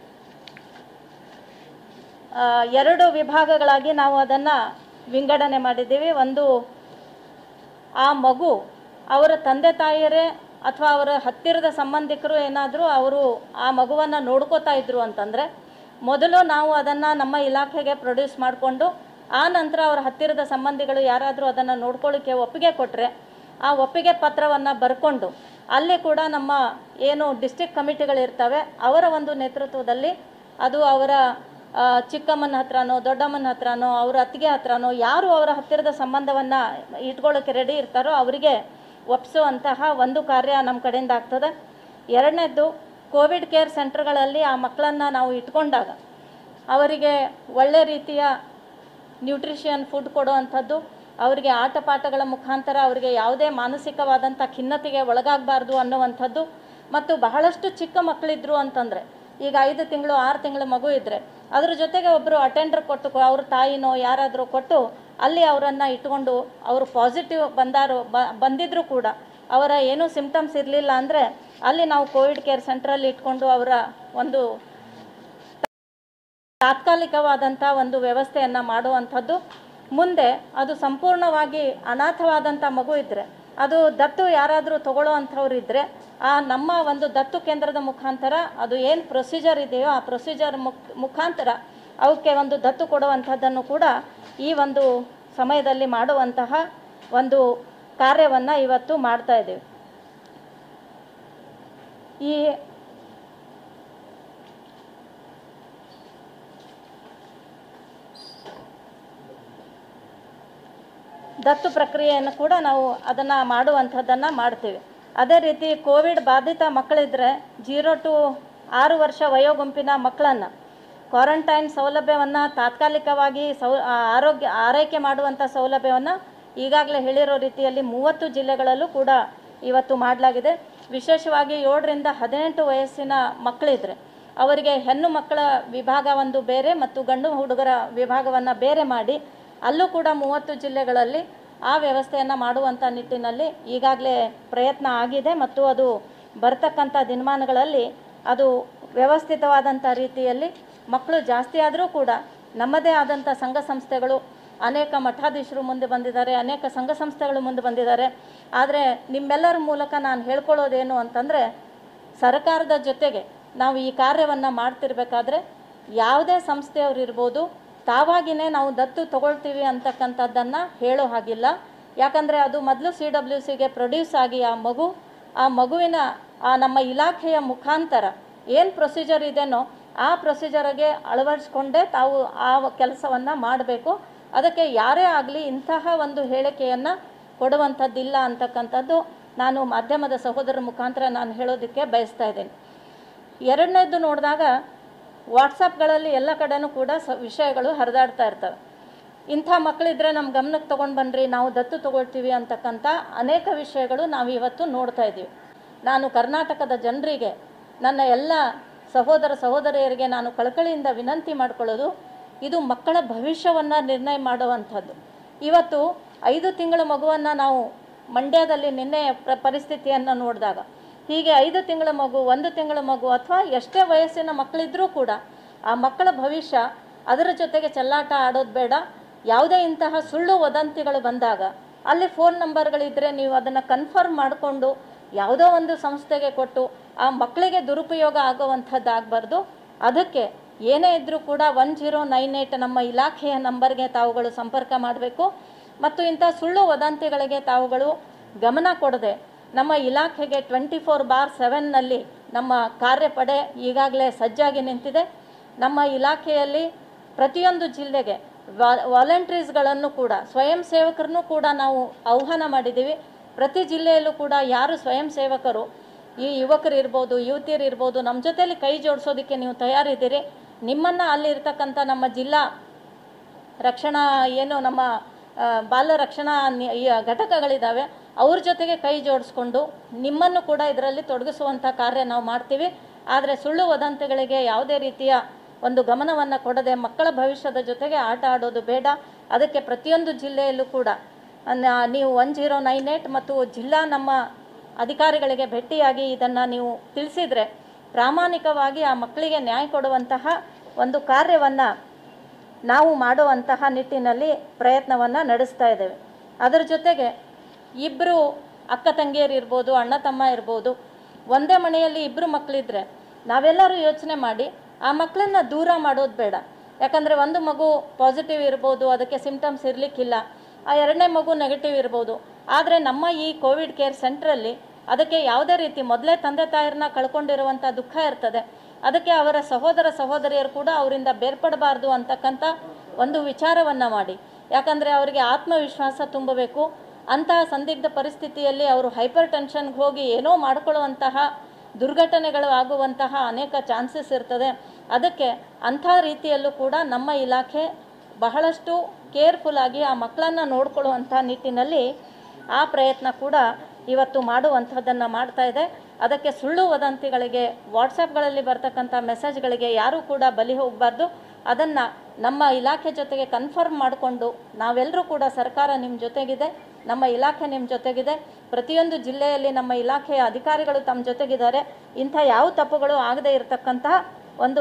ಆ, ಎರಡು ವಿಭಾಗಗಳಾಗಿ ನಾವು ಅದನ್ನು ವಿಂಗಡಣೆ ಮಾಡಿದ್ದೀವಿ ಒಂದು ಆ ಮಗು ಅವರ ತಂದೆ ತಾಯಿಯರೇ ಅಥವಾ ಅವರ ಹತ್ತಿರದ ಸಂಬಂಧಿಕರು ಏನಾದರೂ ಅವರು ಆ ಮಗುವನ್ನು ನೋಡ್ಕೋತಾ ಇದ್ರು ಅಂತಂದರೆ ಮೊದಲು ನಾವು ಅದನ್ನು ನಮ್ಮ ಇಲಾಖೆಗೆ ಪ್ರೊಡ್ಯೂಸ್ ಮಾಡಿಕೊಂಡು ಆ ನಂತರ ಅವರ ಹತ್ತಿರದ ಸಂಬಂಧಿಗಳು ಯಾರಾದರೂ ಅದನ್ನು ನೋಡ್ಕೊಳ್ಳಿಕ್ಕೆ ಒಪ್ಪಿಗೆ ಕೊಟ್ಟರೆ ಆ ಒಪ್ಪಿಗೆ ಪತ್ರವನ್ನು ಬರ್ಕೊಂಡು ಅಲ್ಲಿ ಕೂಡ ನಮ್ಮ ಏನು ಡಿಸ್ಟಿಕ್ ಕಮಿಟಿಗಳಿರ್ತವೆ ಅವರ ಒಂದು ನೇತೃತ್ವದಲ್ಲಿ ಅದು ಅವರ ಆ, ಚಿಕ್ಕಮ್ಮನ ಹತ್ರನೋ ದೊಡ್ಡಮ್ಮನ ಹತ್ರನೋ ಅವ್ರ ಅತ್ತಿಗೆ ಹತ್ರನೋ ಯಾರು ಅವರ ಹತ್ತಿರದ ಸಂಬಂಧವನ್ನು ಇಟ್ಕೊಳ್ಳೋಕ್ಕೆ ರೆಡಿ ಇರ್ತಾರೋ ಅವರಿಗೆ ಒಪ್ಪಿಸುವಂತಹ ಒಂದು ಕಾರ್ಯ ನಮ್ಮ ಕಡೆಯಿಂದ ಆಗ್ತದೆ ಎರಡನೇದ್ದು ಕೋವಿಡ್ ಕೇರ್ ಸೆಂಟರ್ಗಳಲ್ಲಿ ಆ ಮಕ್ಕಳನ್ನು ನಾವು ಇಟ್ಕೊಂಡಾಗ ಅವರಿಗೆ ಒಳ್ಳೆ ರೀತಿಯ ನ್ಯೂಟ್ರಿಷಿಯನ್ ಫುಡ್ ಕೊಡುವಂಥದ್ದು ಅವರಿಗೆ ಆಟ ಪಾಠಗಳ ಮುಖಾಂತರ ಅವರಿಗೆ ಯಾವುದೇ ಮಾನಸಿಕವಾದಂಥ ಖಿನ್ನತೆಗೆ ಒಳಗಾಗಬಾರ್ದು ಅನ್ನುವಂಥದ್ದು ಮತ್ತು ಬಹಳಷ್ಟು ಚಿಕ್ಕ ಮಕ್ಕಳಿದ್ರು ಅಂತಂದರೆ ಈಗ ಐದು ತಿಂಗಳು ಆರು ತಿಂಗಳ ಮಗು ಇದ್ದರೆ ಅದ್ರ ಜೊತೆಗೆ ಒಬ್ಬರು ಅಟೆಂಡರ್ ಕೊಟ್ಟು ಕೊ- ಅವ್ರ ತಾಯಿನೋ ಯಾರಾದರೂ ಕೊಟ್ಟು ಅಲ್ಲಿ ಅವರನ್ನು ಇಟ್ಕೊಂಡು ಅವರು ಪಾಸಿಟಿವ್ ಬಂದಾರು ಬ ಬಂದಿದ್ದರೂ ಕೂಡ ಅವರ ಏನೂ ಸಿಮ್ಟಮ್ಸ್ ಇರಲಿಲ್ಲ ಅಂದರೆ ಅಲ್ಲಿ ನಾವು ಕೋವಿಡ್ ಕೇರ್ ಸೆಂಟ್ರಲ್ಲಿ ಇಟ್ಕೊಂಡು ಅವರ ಒಂದು ತಾತ್ಕಾಲಿಕವಾದಂಥ ಒಂದು ವ್ಯವಸ್ಥೆಯನ್ನು ಮಾಡುವಂಥದ್ದು ಮುಂದೆ ಅದು ಸಂಪೂರ್ಣವಾಗಿ ಅನಾಥವಾದಂಥ ಮಗು ಇದ್ದರೆ ಅದು ದತ್ತು ಯಾರಾದರೂ ತಗೊಳ್ಳೋ ಇದ್ದರೆ ಆ ನಮ್ಮ ಒಂದು ದತ್ತು ಕೇಂದ್ರದ ಮುಖಾಂತರ ಅದು ಏನು ಪ್ರೊಸೀಜರ್ ಇದೆಯೋ ಆ ಪ್ರೊಸೀಜರ್ ಮುಖ ಮುಖಾಂತರ ಅವಕ್ಕೆ ಒಂದು ದತ್ತು ಕೊಡುವಂಥದ್ದನ್ನು ಕೂಡ ಈ ಒಂದು ಸಮಯದಲ್ಲಿ ಮಾಡುವಂತಹ ಒಂದು ಕಾರ್ಯವನ್ನು ಇವತ್ತು ಮಾಡ್ತಾ ಇದ್ದೀವಿ ಈ ದತ್ತು ಪ್ರಕ್ರಿಯೆಯನ್ನು ಕೂಡ ನಾವು ಅದನ್ನು ಮಾಡುವಂಥದ್ದನ್ನು ಮಾಡ್ತೀವಿ ಅದೇ ರೀತಿ ಕೋವಿಡ್ ಬಾಧಿತ ಮಕ್ಕಳಿದ್ದರೆ ಜೀರೋ ಟು ಆರು ವರ್ಷ ವಯೋಗುಂಪಿನ ಮಕ್ಕಳನ್ನು ಕ್ವಾರಂಟೈನ್ ಸೌಲಭ್ಯವನ್ನು ತಾತ್ಕಾಲಿಕವಾಗಿ ಸೌ ಆ, ಆರೋಗ್ಯ ಆರೈಕೆ ಮಾಡುವಂಥ ಸೌಲಭ್ಯವನ್ನು ಈಗಾಗಲೇ ಹೇಳಿರೋ ರೀತಿಯಲ್ಲಿ ಮೂವತ್ತು ಜಿಲ್ಲೆಗಳಲ್ಲೂ ಕೂಡ ಇವತ್ತು ಮಾಡಲಾಗಿದೆ ವಿಶೇಷವಾಗಿ ಏಳರಿಂದ ಹದಿನೆಂಟು ವಯಸ್ಸಿನ ಮಕ್ಕಳಿದ್ರೆ ಅವರಿಗೆ ಹೆಣ್ಣು ಮಕ್ಕಳ ವಿಭಾಗ ಒಂದು ಬೇರೆ ಮತ್ತು ಗಂಡು ಹುಡುಗರ ವಿಭಾಗವನ್ನು ಬೇರೆ ಮಾಡಿ ಅಲ್ಲೂ ಕೂಡ ಮೂವತ್ತು ಜಿಲ್ಲೆಗಳಲ್ಲಿ ಆ ವ್ಯವಸ್ಥೆಯನ್ನು ಮಾಡುವಂಥ ನಿಟ್ಟಿನಲ್ಲಿ ಈಗಾಗಲೇ ಪ್ರಯತ್ನ ಆಗಿದೆ ಮತ್ತು ಅದು ಬರ್ತಕ್ಕಂಥ ದಿನಮಾನಗಳಲ್ಲಿ ಅದು ವ್ಯವಸ್ಥಿತವಾದಂಥ ರೀತಿಯಲ್ಲಿ ಮಕ್ಕಳು ಜಾಸ್ತಿ ಆದರೂ ಕೂಡ ನಮ್ಮದೇ ಆದಂಥ ಸಂಘ ಸಂಸ್ಥೆಗಳು ಅನೇಕ ಮಠಾಧೀಶರು ಮುಂದೆ ಬಂದಿದ್ದಾರೆ ಅನೇಕ ಸಂಘ ಸಂಸ್ಥೆಗಳು ಮುಂದೆ ಬಂದಿದ್ದಾರೆ ಆದರೆ ನಿಮ್ಮೆಲ್ಲರ ಮೂಲಕ ನಾನು ಹೇಳ್ಕೊಳ್ಳೋದೇನು ಅಂತಂದರೆ ಸರ್ಕಾರದ ಜೊತೆಗೆ ನಾವು ಈ ಕಾರ್ಯವನ್ನು ಮಾಡ್ತಿರ್ಬೇಕಾದ್ರೆ ಯಾವುದೇ ಸಂಸ್ಥೆಯವರು ಇರ್ಬೋದು ತಾವಾಗಿಯೇ ನಾವು ದತ್ತು ತಗೊಳ್ತೀವಿ ಅಂತಕ್ಕಂಥದ್ದನ್ನು ಹೇಳೋ ಹಾಗಿಲ್ಲ ಯಾಕಂದರೆ ಅದು ಮೊದಲು ಸಿ ಡಬ್ಲ್ಯೂ ಸಿಗೆ ಪ್ರೊಡ್ಯೂಸ್ ಆಗಿ ಆ ಮಗು ಆ ಮಗುವಿನ ಆ ನಮ್ಮ ಇಲಾಖೆಯ ಮುಖಾಂತರ ಏನು ಪ್ರೊಸೀಜರ್ ಇದೆನೋ ಆ ಪ್ರೊಸೀಜರ್ಗೆ ಅಳವಡಿಸ್ಕೊಂಡೇ ತಾವು ಆ ಕೆಲಸವನ್ನು ಮಾಡಬೇಕು ಅದಕ್ಕೆ ಯಾರೇ ಆಗಲಿ ಇಂತಹ ಒಂದು ಹೇಳಿಕೆಯನ್ನು ಕೊಡುವಂಥದ್ದಿಲ್ಲ ಅಂತಕ್ಕಂಥದ್ದು ನಾನು ಮಾಧ್ಯಮದ ಸಹೋದರರ ಮುಖಾಂತರ ನಾನು ಹೇಳೋದಕ್ಕೆ ಬಯಸ್ತಾ ಇದ್ದೇನೆ ಎರಡನೇದು ನೋಡಿದಾಗ ವಾಟ್ಸಪ್ಗಳಲ್ಲಿ ಎಲ್ಲ ಕಡೆನೂ ಕೂಡ ಸ ವಿಷಯಗಳು ಹರಿದಾಡ್ತಾ ಇರ್ತವೆ ಇಂಥ ಮಕ್ಕಳಿದ್ರೆ ನಮ್ಮ ಗಮನಕ್ಕೆ ತೊಗೊಂಡು ಬನ್ನಿರಿ ನಾವು ದತ್ತು ತೊಗೊಳ್ತೀವಿ ಅಂತಕ್ಕಂಥ ಅನೇಕ ವಿಷಯಗಳು ನಾವು ಇವತ್ತು ನೋಡ್ತಾ ಇದ್ದೀವಿ ನಾನು ಕರ್ನಾಟಕದ ಜನರಿಗೆ ನನ್ನ ಎಲ್ಲ ಸಹೋದರ ಸಹೋದರಿಯರಿಗೆ ನಾನು ಕಳಕಳಿಯಿಂದ ವಿನಂತಿ ಮಾಡ್ಕೊಳ್ಳೋದು ಇದು ಮಕ್ಕಳ ಭವಿಷ್ಯವನ್ನು ನಿರ್ಣಯ ಮಾಡುವಂಥದ್ದು ಇವತ್ತು ಐದು ತಿಂಗಳ ಮಗುವನ್ನು ನಾವು ಮಂಡ್ಯದಲ್ಲಿ ನಿನ್ನೆ ಪ್ರ ಪರಿಸ್ಥಿತಿಯನ್ನು ನೋಡಿದಾಗ ಹೀಗೆ ಐದು ತಿಂಗಳ ಮಗು ಒಂದು ತಿಂಗಳ ಮಗು ಅಥವಾ ಎಷ್ಟೇ ವಯಸ್ಸಿನ ಮಕ್ಕಳಿದ್ರೂ ಕೂಡ ಆ ಮಕ್ಕಳ ಭವಿಷ್ಯ ಅದರ ಜೊತೆಗೆ ಚೆಲ್ಲಾಟ ಆಡೋದು ಬೇಡ ಯಾವುದೇ ಇಂತಹ ಸುಳ್ಳು ವದಂತಿಗಳು ಬಂದಾಗ ಅಲ್ಲಿ ಫೋನ್ ನಂಬರ್ಗಳಿದ್ದರೆ ನೀವು ಅದನ್ನು ಕನ್ಫರ್ಮ್ ಮಾಡಿಕೊಂಡು ಯಾವುದೋ ಒಂದು ಸಂಸ್ಥೆಗೆ ಕೊಟ್ಟು ಆ ಮಕ್ಕಳಿಗೆ ದುರುಪಯೋಗ ಆಗುವಂಥದ್ದು ಆಗಬಾರ್ದು ಅದಕ್ಕೆ ಏನೇ ಇದ್ದರೂ ಕೂಡ ಒನ್ ಜೀರೋ ನೈನ್ ಏಯ್ಟ್ ನಮ್ಮ ಇಲಾಖೆಯ ನಂಬರ್ಗೆ ತಾವುಗಳು ಸಂಪರ್ಕ ಮಾಡಬೇಕು ಮತ್ತು ಇಂಥ ಸುಳ್ಳು ವದಂತಿಗಳಿಗೆ ತಾವುಗಳು ಗಮನ ಕೊಡದೆ ನಮ್ಮ ಇಲಾಖೆಗೆ ಟ್ವೆಂಟಿ ಫೋರ್ ಬಾರ್ ಸೆವೆನ್ನಲ್ಲಿ ನಮ್ಮ ಕಾರ್ಯಪಡೆ ಈಗಾಗಲೇ ಸಜ್ಜಾಗಿ ನಿಂತಿದೆ ನಮ್ಮ ಇಲಾಖೆಯಲ್ಲಿ ಪ್ರತಿಯೊಂದು ಜಿಲ್ಲೆಗೆ ವಾಲಂಟ್ರೀಸ್ಗಳನ್ನು ಕೂಡ ಸ್ವಯಂ ಸೇವಕರನ್ನು ಕೂಡ ನಾವು ಆಹ್ವಾನ ಮಾಡಿದ್ದೀವಿ ಪ್ರತಿ ಜಿಲ್ಲೆಯಲ್ಲೂ ಕೂಡ ಯಾರು ಸ್ವಯಂ ಸೇವಕರು ಈ ಯುವಕರು ಇರ್ಬೋದು ಯುವತಿಯರು ಇರ್ಬೋದು ನಮ್ಮ ಜೊತೆಯಲ್ಲಿ ಕೈ ಜೋಡಿಸೋದಕ್ಕೆ ನೀವು ತಯಾರಿದ್ದೀರಿ ನಿಮ್ಮನ್ನು ಅಲ್ಲಿ ಇರ್ತಕ್ಕಂಥ ನಮ್ಮ ಜಿಲ್ಲಾ ರಕ್ಷಣಾ ಏನು ನಮ್ಮ ಆ, ಬಾಲ ರಕ್ಷಣಾ ನಿ- ಈ ಘಟಕಗಳಿದ್ದಾವೆ ಅವ್ರ ಜೊತೆಗೆ ಕೈ ಜೋಡಿಸ್ಕೊಂಡು ನಿಮ್ಮನ್ನು ಕೂಡ ಇದರಲ್ಲಿ ತೊಡಗಿಸುವಂಥ ಕಾರ್ಯ ನಾವು ಮಾಡ್ತೀವಿ ಆದರೆ ಸುಳ್ಳು ವದಂತಿಗಳಿಗೆ ಯಾವುದೇ ರೀತಿಯ ಒಂದು ಗಮನವನ್ನು ಕೊಡದೆ ಮಕ್ಕಳ ಭವಿಷ್ಯದ ಜೊತೆಗೆ ಆಟ ಆಡೋದು ಬೇಡ ಅದಕ್ಕೆ ಪ್ರತಿಯೊಂದು ಜಿಲ್ಲೆಯಲ್ಲೂ ಕೂಡ ನ- ನೀವು ಒನ್ ಜೀರೋ ನೈನ್ ಏಟ್ ಮತ್ತು ಜಿಲ್ಲಾ ನಮ್ಮ ಅಧಿಕಾರಿಗಳಿಗೆ ಭೇಟಿಯಾಗಿ ಇದನ್ನು ನೀವು ತಿಳಿಸಿದರೆ ಪ್ರಾಮಾಣಿಕವಾಗಿ ಆ ಮಕ್ಕಳಿಗೆ ನ್ಯಾಯ ಕೊಡುವಂತಹ ಒಂದು ಕಾರ್ಯವನ್ನು ನಾವು ಮಾಡುವಂತಹ ನಿಟ್ಟಿನಲ್ಲಿ ಪ್ರಯತ್ನವನ್ನು ನಡೆಸ್ತಾ ಇದ್ದೇವೆ ಅದರ ಜೊತೆಗೆ ಇಬ್ಬರು ಅಕ್ಕ ತಂಗಿಯರು ಇರ್ಬೋದು ಅಣ್ಣ ತಮ್ಮ ಇರ್ಬೋದು ಒಂದೇ ಮನೆಯಲ್ಲಿ ಇಬ್ಬರು ಮಕ್ಕಳಿದ್ರೆ ನಾವೆಲ್ಲರೂ ಯೋಚನೆ ಮಾಡಿ ಆ ಮಕ್ಕಳನ್ನ ದೂರ ಮಾಡೋದು ಬೇಡ ಯಾಕಂದರೆ ಒಂದು ಮಗು ಪಾಸಿಟಿವ್ ಇರ್ಬೋದು ಅದಕ್ಕೆ ಸಿಮ್ಟಮ್ಸ್ ಇರಲಿಕ್ಕಿಲ್ಲ ಆ ಎರಡನೇ ಮಗು ನೆಗೆಟಿವ್ ಇರ್ಬೋದು ಆದರೆ ನಮ್ಮ ಈ ಕೋವಿಡ್ ಕೇರ್ ಸೆಂಟ್ರಲ್ಲಿ ಅದಕ್ಕೆ ಯಾವುದೇ ರೀತಿ ಮೊದಲೇ ತಂದೆ ತಾಯರನ್ನ ಕಳ್ಕೊಂಡಿರುವಂಥ ದುಃಖ ಇರ್ತದೆ ಅದಕ್ಕೆ ಅವರ ಸಹೋದರ ಸಹೋದರಿಯರು ಕೂಡ ಅವರಿಂದ ಬೇರ್ಪಡಬಾರ್ದು ಅಂತಕ್ಕಂಥ ಒಂದು ವಿಚಾರವನ್ನು ಮಾಡಿ ಯಾಕಂದರೆ ಅವರಿಗೆ ಆತ್ಮವಿಶ್ವಾಸ ತುಂಬಬೇಕು ಅಂತಹ ಸಂದಿಗ್ಧ ಪರಿಸ್ಥಿತಿಯಲ್ಲಿ ಅವರು ಹೈಪರ್ ಟೆನ್ಷನ್ಗೆ ಹೋಗಿ ಏನೋ ಮಾಡ್ಕೊಳ್ಳುವಂತಹ ದುರ್ಘಟನೆಗಳು ಆಗುವಂತಹ ಅನೇಕ ಚಾನ್ಸಸ್ ಇರ್ತದೆ ಅದಕ್ಕೆ ಅಂಥ ರೀತಿಯಲ್ಲೂ ಕೂಡ ನಮ್ಮ ಇಲಾಖೆ ಬಹಳಷ್ಟು ಕೇರ್ಫುಲ್ ಆಗಿ ಆ ಮಕ್ಕಳನ್ನು ನೋಡ್ಕೊಳ್ಳುವಂಥ ನಿಟ್ಟಿನಲ್ಲಿ ಆ ಪ್ರಯತ್ನ ಕೂಡ ಇವತ್ತು ಮಾಡುವಂಥದ್ದನ್ನು ಮಾಡ್ತಾ ಇದೆ ಅದಕ್ಕೆ ಸುಳ್ಳು ವದಂತಿಗಳಿಗೆ ವಾಟ್ಸಪ್ಗಳಲ್ಲಿ ಬರ್ತಕ್ಕಂಥ ಮೆಸೇಜ್ಗಳಿಗೆ ಯಾರೂ ಕೂಡ ಬಲಿ ಹೋಗಬಾರ್ದು ಅದನ್ನು ನಮ್ಮ ಇಲಾಖೆ ಜೊತೆಗೆ ಕನ್ಫರ್ಮ್ ಮಾಡಿಕೊಂಡು ನಾವೆಲ್ಲರೂ ಕೂಡ ಸರ್ಕಾರ ನಿಮ್ಮ ಜೊತೆಗಿದೆ ನಮ್ಮ ಇಲಾಖೆ ನಿಮ್ಮ ಜೊತೆಗಿದೆ ಪ್ರತಿಯೊಂದು ಜಿಲ್ಲೆಯಲ್ಲಿ ನಮ್ಮ ಇಲಾಖೆಯ ಅಧಿಕಾರಿಗಳು ತಮ್ಮ ಜೊತೆಗಿದ್ದಾರೆ ಇಂಥ ಯಾವ ತಪ್ಪುಗಳು ಆಗದೇ ಇರತಕ್ಕಂತಹ ಒಂದು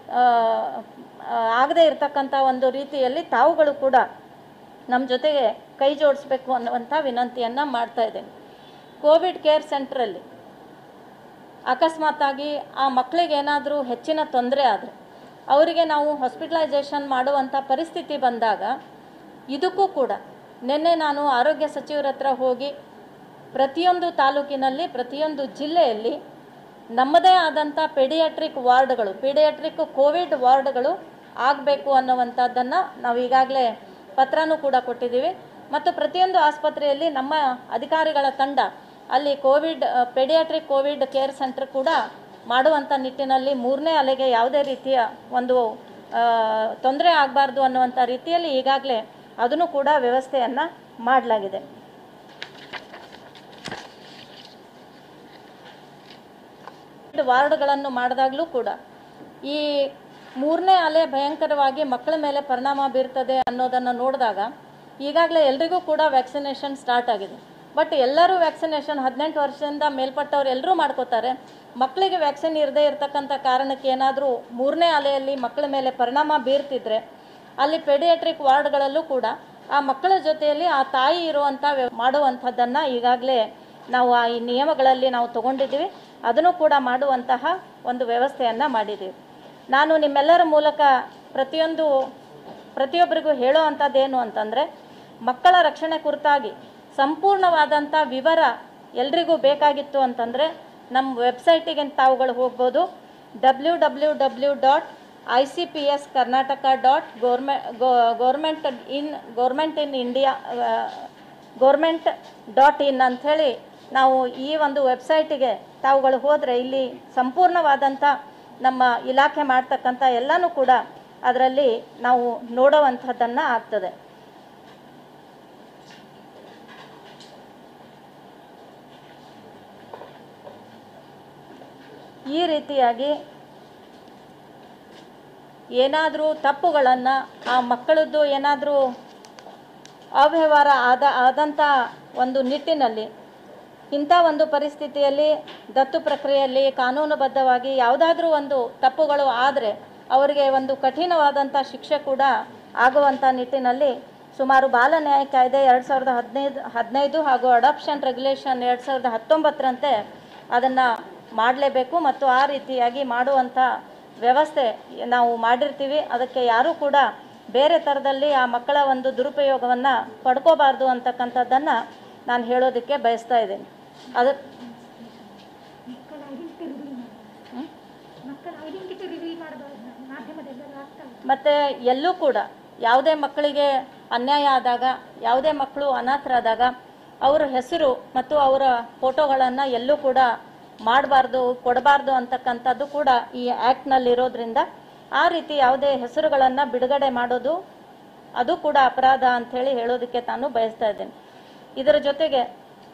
ಆಗದೇ ಇರತಕ್ಕಂಥ ಒಂದು ರೀತಿಯಲ್ಲಿ ತಾವುಗಳು ಕೂಡ ನಮ್ಮ ಜೊತೆಗೆ ಕೈ ಜೋಡಿಸ್ಬೇಕು ಅನ್ನುವಂಥ ವಿನಂತಿಯನ್ನು ಮಾಡ್ತಾ ಇದ್ದೇನೆ ಕೋವಿಡ್ ಕೇರ್ ಸೆಂಟ್ರಲ್ಲಿ ಅಕಸ್ಮಾತಾಗಿ ಆ ಮಕ್ಕಳಿಗೆ ಏನಾದರೂ ಹೆಚ್ಚಿನ ತೊಂದರೆ ಆದರೆ ಅವರಿಗೆ ನಾವು ಹಾಸ್ಪಿಟಲೈಸೇಷನ್ ಮಾಡುವಂಥ ಪರಿಸ್ಥಿತಿ ಬಂದಾಗ ಇದಕ್ಕೂ ಕೂಡ ನಿನ್ನೆ ನಾನು ಆರೋಗ್ಯ ಸಚಿವರ ಹತ್ರ ಹೋಗಿ ಪ್ರತಿಯೊಂದು ತಾಲೂಕಿನಲ್ಲಿ ಪ್ರತಿಯೊಂದು ಜಿಲ್ಲೆಯಲ್ಲಿ ನಮ್ಮದೇ ಆದಂಥ ಪೆಡಿಯಾಟ್ರಿಕ್ ವಾರ್ಡ್ಗಳು ಪೀಡಿಯಾಟ್ರಿಕ್ ಕೋವಿಡ್ ವಾರ್ಡ್ಗಳು ಆಗಬೇಕು ಅನ್ನುವಂಥದ್ದನ್ನು ನಾವು ಈಗಾಗಲೇ ಪತ್ರನೂ ಕೂಡ ಕೊಟ್ಟಿದ್ದೀವಿ ಮತ್ತು ಪ್ರತಿಯೊಂದು ಆಸ್ಪತ್ರೆಯಲ್ಲಿ ನಮ್ಮ ಅಧಿಕಾರಿಗಳ ತಂಡ ಅಲ್ಲಿ Covid paediatric Covid care centre ಕೂಡ ಮಾಡುವಂಥ ನಿಟ್ಟಿನಲ್ಲಿ ಮೂರನೇ ಅಲೆಗೆ ಯಾವುದೇ ರೀತಿಯ ಒಂದು ತೊಂದರೆ ಆಗಬಾರ್ದು ಅನ್ನುವಂಥ ರೀತಿಯಲ್ಲಿ ಈಗಾಗಲೇ ಅದನ್ನು ಕೂಡ ವ್ಯವಸ್ಥೆಯನ್ನು ಮಾಡಲಾಗಿದೆ ವಾರ್ಡ್ಗಳನ್ನು ಮಾಡಿದಾಗಲೂ ಕೂಡ ಈ ಮೂರನೇ ಅಲೆ ಭಯಂಕರವಾಗಿ ಮಕ್ಕಳ ಮೇಲೆ ಪರಿಣಾಮ ಬೀರ್ತದೆ ಅನ್ನೋದನ್ನು ನೋಡಿದಾಗ ಈಗಾಗಲೇ ಎಲ್ರಿಗೂ ಕೂಡ ವ್ಯಾಕ್ಸಿನೇಷನ್ ಸ್ಟಾರ್ಟ್ ಆಗಿದೆ ಬಟ್ ಎಲ್ಲರೂ ವ್ಯಾಕ್ಸಿನೇಷನ್ ಹದಿನೆಂಟು ವರ್ಷದಿಂದ ಮೇಲ್ಪಟ್ಟವ್ರು ಎಲ್ಲರೂ ಮಾಡ್ಕೋತಾರೆ ಮಕ್ಕಳಿಗೆ ವ್ಯಾಕ್ಸಿನ್ ಇರದೇ ಇರತಕ್ಕಂಥ ಕಾರಣಕ್ಕೆ ಏನಾದರೂ ಮೂರನೇ ಅಲೆಯಲ್ಲಿ ಮಕ್ಕಳ ಮೇಲೆ ಪರಿಣಾಮ ಬೀರ್ತಿದ್ರೆ ಅಲ್ಲಿ ಪೆಡಿಯಾಟ್ರಿಕ್ ವಾರ್ಡ್ಗಳಲ್ಲೂ ಕೂಡ ಆ ಮಕ್ಕಳ ಜೊತೆಯಲ್ಲಿ ಆ ತಾಯಿ ಇರುವಂಥ ವ್ಯ- ಮಾಡುವಂಥದ್ದನ್ನು ಈಗಾಗಲೇ ನಾವು ಆ ಈ ನಿಯಮಗಳಲ್ಲಿ ನಾವು ತಗೊಂಡಿದ್ದೀವಿ ಅದನ್ನು ಕೂಡ ಮಾಡುವಂತಹ ಒಂದು ವ್ಯವಸ್ಥೆಯನ್ನು ಮಾಡಿದ್ದೀವಿ ನಾನು ನಿಮ್ಮೆಲ್ಲರ ಮೂಲಕ ಪ್ರತಿಯೊಂದು ಪ್ರತಿಯೊಬ್ಬರಿಗೂ ಹೇಳೋ ಅಂಥದ್ದೇನು ಅಂತಂದರೆ ಮಕ್ಕಳ ರಕ್ಷಣೆ ಕುರಿತಾಗಿ ಸಂಪೂರ್ಣವಾದಂಥ ವಿವರ ಎಲ್ರಿಗೂ ಬೇಕಾಗಿತ್ತು ಅಂತಂದರೆ ನಮ್ಮ ವೆಬ್ಸೈಟಿಗೆ ತಾವುಗಳು ಹೋಗ್ಬೋದು W W W dot I C P S Karnataka dot ಗೋರ್ಮೆ government in government in India government dot in ಅಂಥೇಳಿ ನಾವು ಈ ಒಂದು ವೆಬ್ಸೈಟಿಗೆ ತಾವುಗಳು ಹೋದರೆ ಇಲ್ಲಿ ಸಂಪೂರ್ಣವಾದಂಥ ನಮ್ಮ ಇಲಾಖೆ ಮಾಡ್ತಕ್ಕಂಥ ಎಲ್ಲನೂ ಕೂಡ ಅದರಲ್ಲಿ ನಾವು ನೋಡುವಂಥದ್ದನ್ನು ಆಗ್ತದೆ ಈ ರೀತಿಯಾಗಿ ಏನಾದರೂ ತಪ್ಪುಗಳನ್ನು ಆ ಮಕ್ಕಳದ್ದು ಏನಾದರೂ ಅವ್ಯವಹಾರ ಆದ ಆದಂಥ ಒಂದು ನಿಟ್ಟಿನಲ್ಲಿ ಇಂಥ ಒಂದು ಪರಿಸ್ಥಿತಿಯಲ್ಲಿ ದತ್ತು ಪ್ರಕ್ರಿಯೆಯಲ್ಲಿ ಕಾನೂನುಬದ್ಧವಾಗಿ ಯಾವುದಾದ್ರೂ ಒಂದು ತಪ್ಪುಗಳು ಆದರೆ ಅವರಿಗೆ ಒಂದು ಕಠಿಣವಾದಂಥ ಶಿಕ್ಷೆ ಕೂಡ ಆಗುವಂಥ ನಿಟ್ಟಿನಲ್ಲಿ ಸುಮಾರು ಬಾಲ ನ್ಯಾಯ ಕಾಯ್ದೆ ಎರಡು ಸಾವಿರದ ಹದಿನೈದು ಹದಿನೈದು ಹಾಗೂ ಅಡಾಪ್ಷನ್ ರೆಗ್ಯುಲೇಷನ್ ಎರಡು ಸಾವಿರದ ಹತ್ತೊಂಬತ್ತರಂತೆ ಅದನ್ನು ಮಾಡಲೇಬೇಕು ಮತ್ತು ಆ ರೀತಿಯಾಗಿ ಮಾಡುವಂಥ ವ್ಯವಸ್ಥೆ ನಾವು ಮಾಡಿರ್ತೀವಿ ಅದಕ್ಕೆ ಯಾರೂ ಕೂಡ ಬೇರೆ ಥರದಲ್ಲಿ ಆ ಮಕ್ಕಳ ಒಂದು ದುರುಪಯೋಗವನ್ನು ಪಡ್ಕೋಬಾರ್ದು ಅಂತಕ್ಕಂಥದ್ದನ್ನು ನಾನು ಹೇಳೋದಕ್ಕೆ ಬಯಸ್ತಾ ಇದ್ದೀನಿ ಅದು ಮಕ್ಕಳ ಐಡೆಂಟಿಟಿ ರಿವೀಲ್ ಮಾಡಿ ಮಕ್ಕಳ ಐಡೆಂಟಿಟಿ ರಿವೀಲ್ ಮಾಡಬಾರ್ದು ಮಾಧ್ಯಮದಲ್ಲೆಲ್ಲ ಆಗ್ತಾ ಇದೆ ಮತ್ತು ಎಲ್ಲೂ ಕೂಡ ಯಾವುದೇ ಮಕ್ಕಳಿಗೆ ಅನ್ಯಾಯ ಆದಾಗ ಯಾವುದೇ ಮಕ್ಕಳು ಅನಾಥರಾದಾಗ ಅವರ ಹೆಸರು ಮತ್ತು ಅವರ ಫೋಟೋಗಳನ್ನು ಎಲ್ಲೂ ಕೂಡ ಮಾಡಬಾರ್ದು ಕೊಡಬಾರ್ದು ಅಂತಕ್ಕಂಥದ್ದು ಕೂಡ ಈ ಆ್ಯಕ್ಟ್ನಲ್ಲಿ ಇರೋದ್ರಿಂದ ಆ ರೀತಿ ಯಾವುದೇ ಹೆಸರುಗಳನ್ನು ಬಿಡುಗಡೆ ಮಾಡೋದು ಅದು ಕೂಡ ಅಪರಾಧ ಅಂಥೇಳಿ ಹೇಳೋದಕ್ಕೆ ತಾನು ಬಯಸ್ತಾ ಇದ್ದೇನೆ ಇದರ ಜೊತೆಗೆ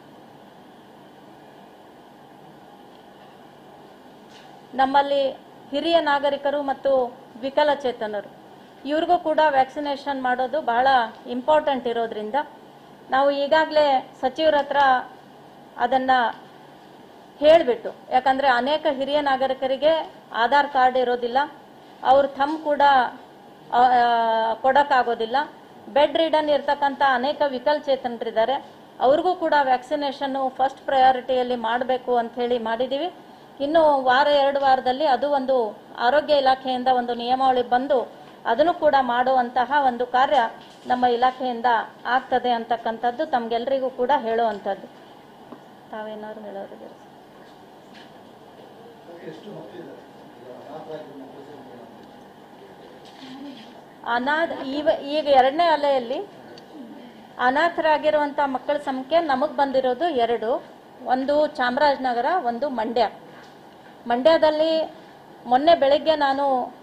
ನಮ್ಮಲ್ಲಿ ಹಿರಿಯ ನಾಗರಿಕರು ಮತ್ತು ವಿಕಲಚೇತನರು ಇವ್ರಿಗೂ ಕೂಡ ವ್ಯಾಕ್ಸಿನೇಷನ್ ಮಾಡೋದು ಬಹಳ ಇಂಪಾರ್ಟೆಂಟ್ ಇರೋದ್ರಿಂದ ನಾವು ಈಗಾಗಲೇ ಸಚಿವರ ಹತ್ರ ಅದನ್ನು ಹೇಳಿಬಿಟ್ಟು ಯಾಕಂದರೆ ಅನೇಕ ಹಿರಿಯ ನಾಗರಿಕರಿಗೆ ಆಧಾರ್ ಕಾರ್ಡ್ ಇರೋದಿಲ್ಲ ಅವ್ರ ಥಮ್ ಕೂಡ ಆ, ಆ, ಕೊಡೋಕ್ಕಾಗೋದಿಲ್ಲ ಬೆಡ್ ರಿಡನ್ ಇರ್ತಕ್ಕಂಥ ಅನೇಕ ವಿಕಲಚೇತನರಿದ್ದಾರೆ ಅವ್ರಿಗೂ ಕೂಡ ವ್ಯಾಕ್ಸಿನೇಷನ್ನು ಫಸ್ಟ್ ಪ್ರಯಾರಿಟಿಯಲ್ಲಿ ಮಾಡಬೇಕು ಅಂಥೇಳಿ ಮಾಡಿದ್ದೀವಿ ಇನ್ನು ವಾರ ಎರಡು ವಾರದಲ್ಲಿ ಅದು ಒಂದು ಆರೋಗ್ಯ ಇಲಾಖೆಯಿಂದ ಒಂದು ನಿಯಮಾವಳಿ ಬಂದು ಅದನ್ನು ಕೂಡ ಮಾಡುವಂತಹ ಒಂದು ಕಾರ್ಯ ನಮ್ಮ ಇಲಾಖೆಯಿಂದ ಆಗ್ತದೆ ಅಂತಕ್ಕಂಥದ್ದು ತಮಗೆಲ್ಲರಿಗೂ ಕೂಡ ಹೇಳುವಂಥದ್ದು ತಾವೇನಾದ್ರು ಹೇಳೋರಿದ್ದೀರಾ ಅನಾಥ ಈವ ಈಗ ಎರಡನೇ ಅಲೆಯಲ್ಲಿ ಅನಾಥರಾಗಿರುವಂಥ ಮಕ್ಕಳ ಸಂಖ್ಯೆ ನಮಗೆ ಬಂದಿರೋದು ಎರಡು ಒಂದು ಚಾಮರಾಜನಗರ ಒಂದು ಮಂಡ್ಯ ಮಂಡ್ಯದಲ್ಲಿ ಮೊನ್ನೆ ಬೆಳಗ್ಗೆ ನಾನು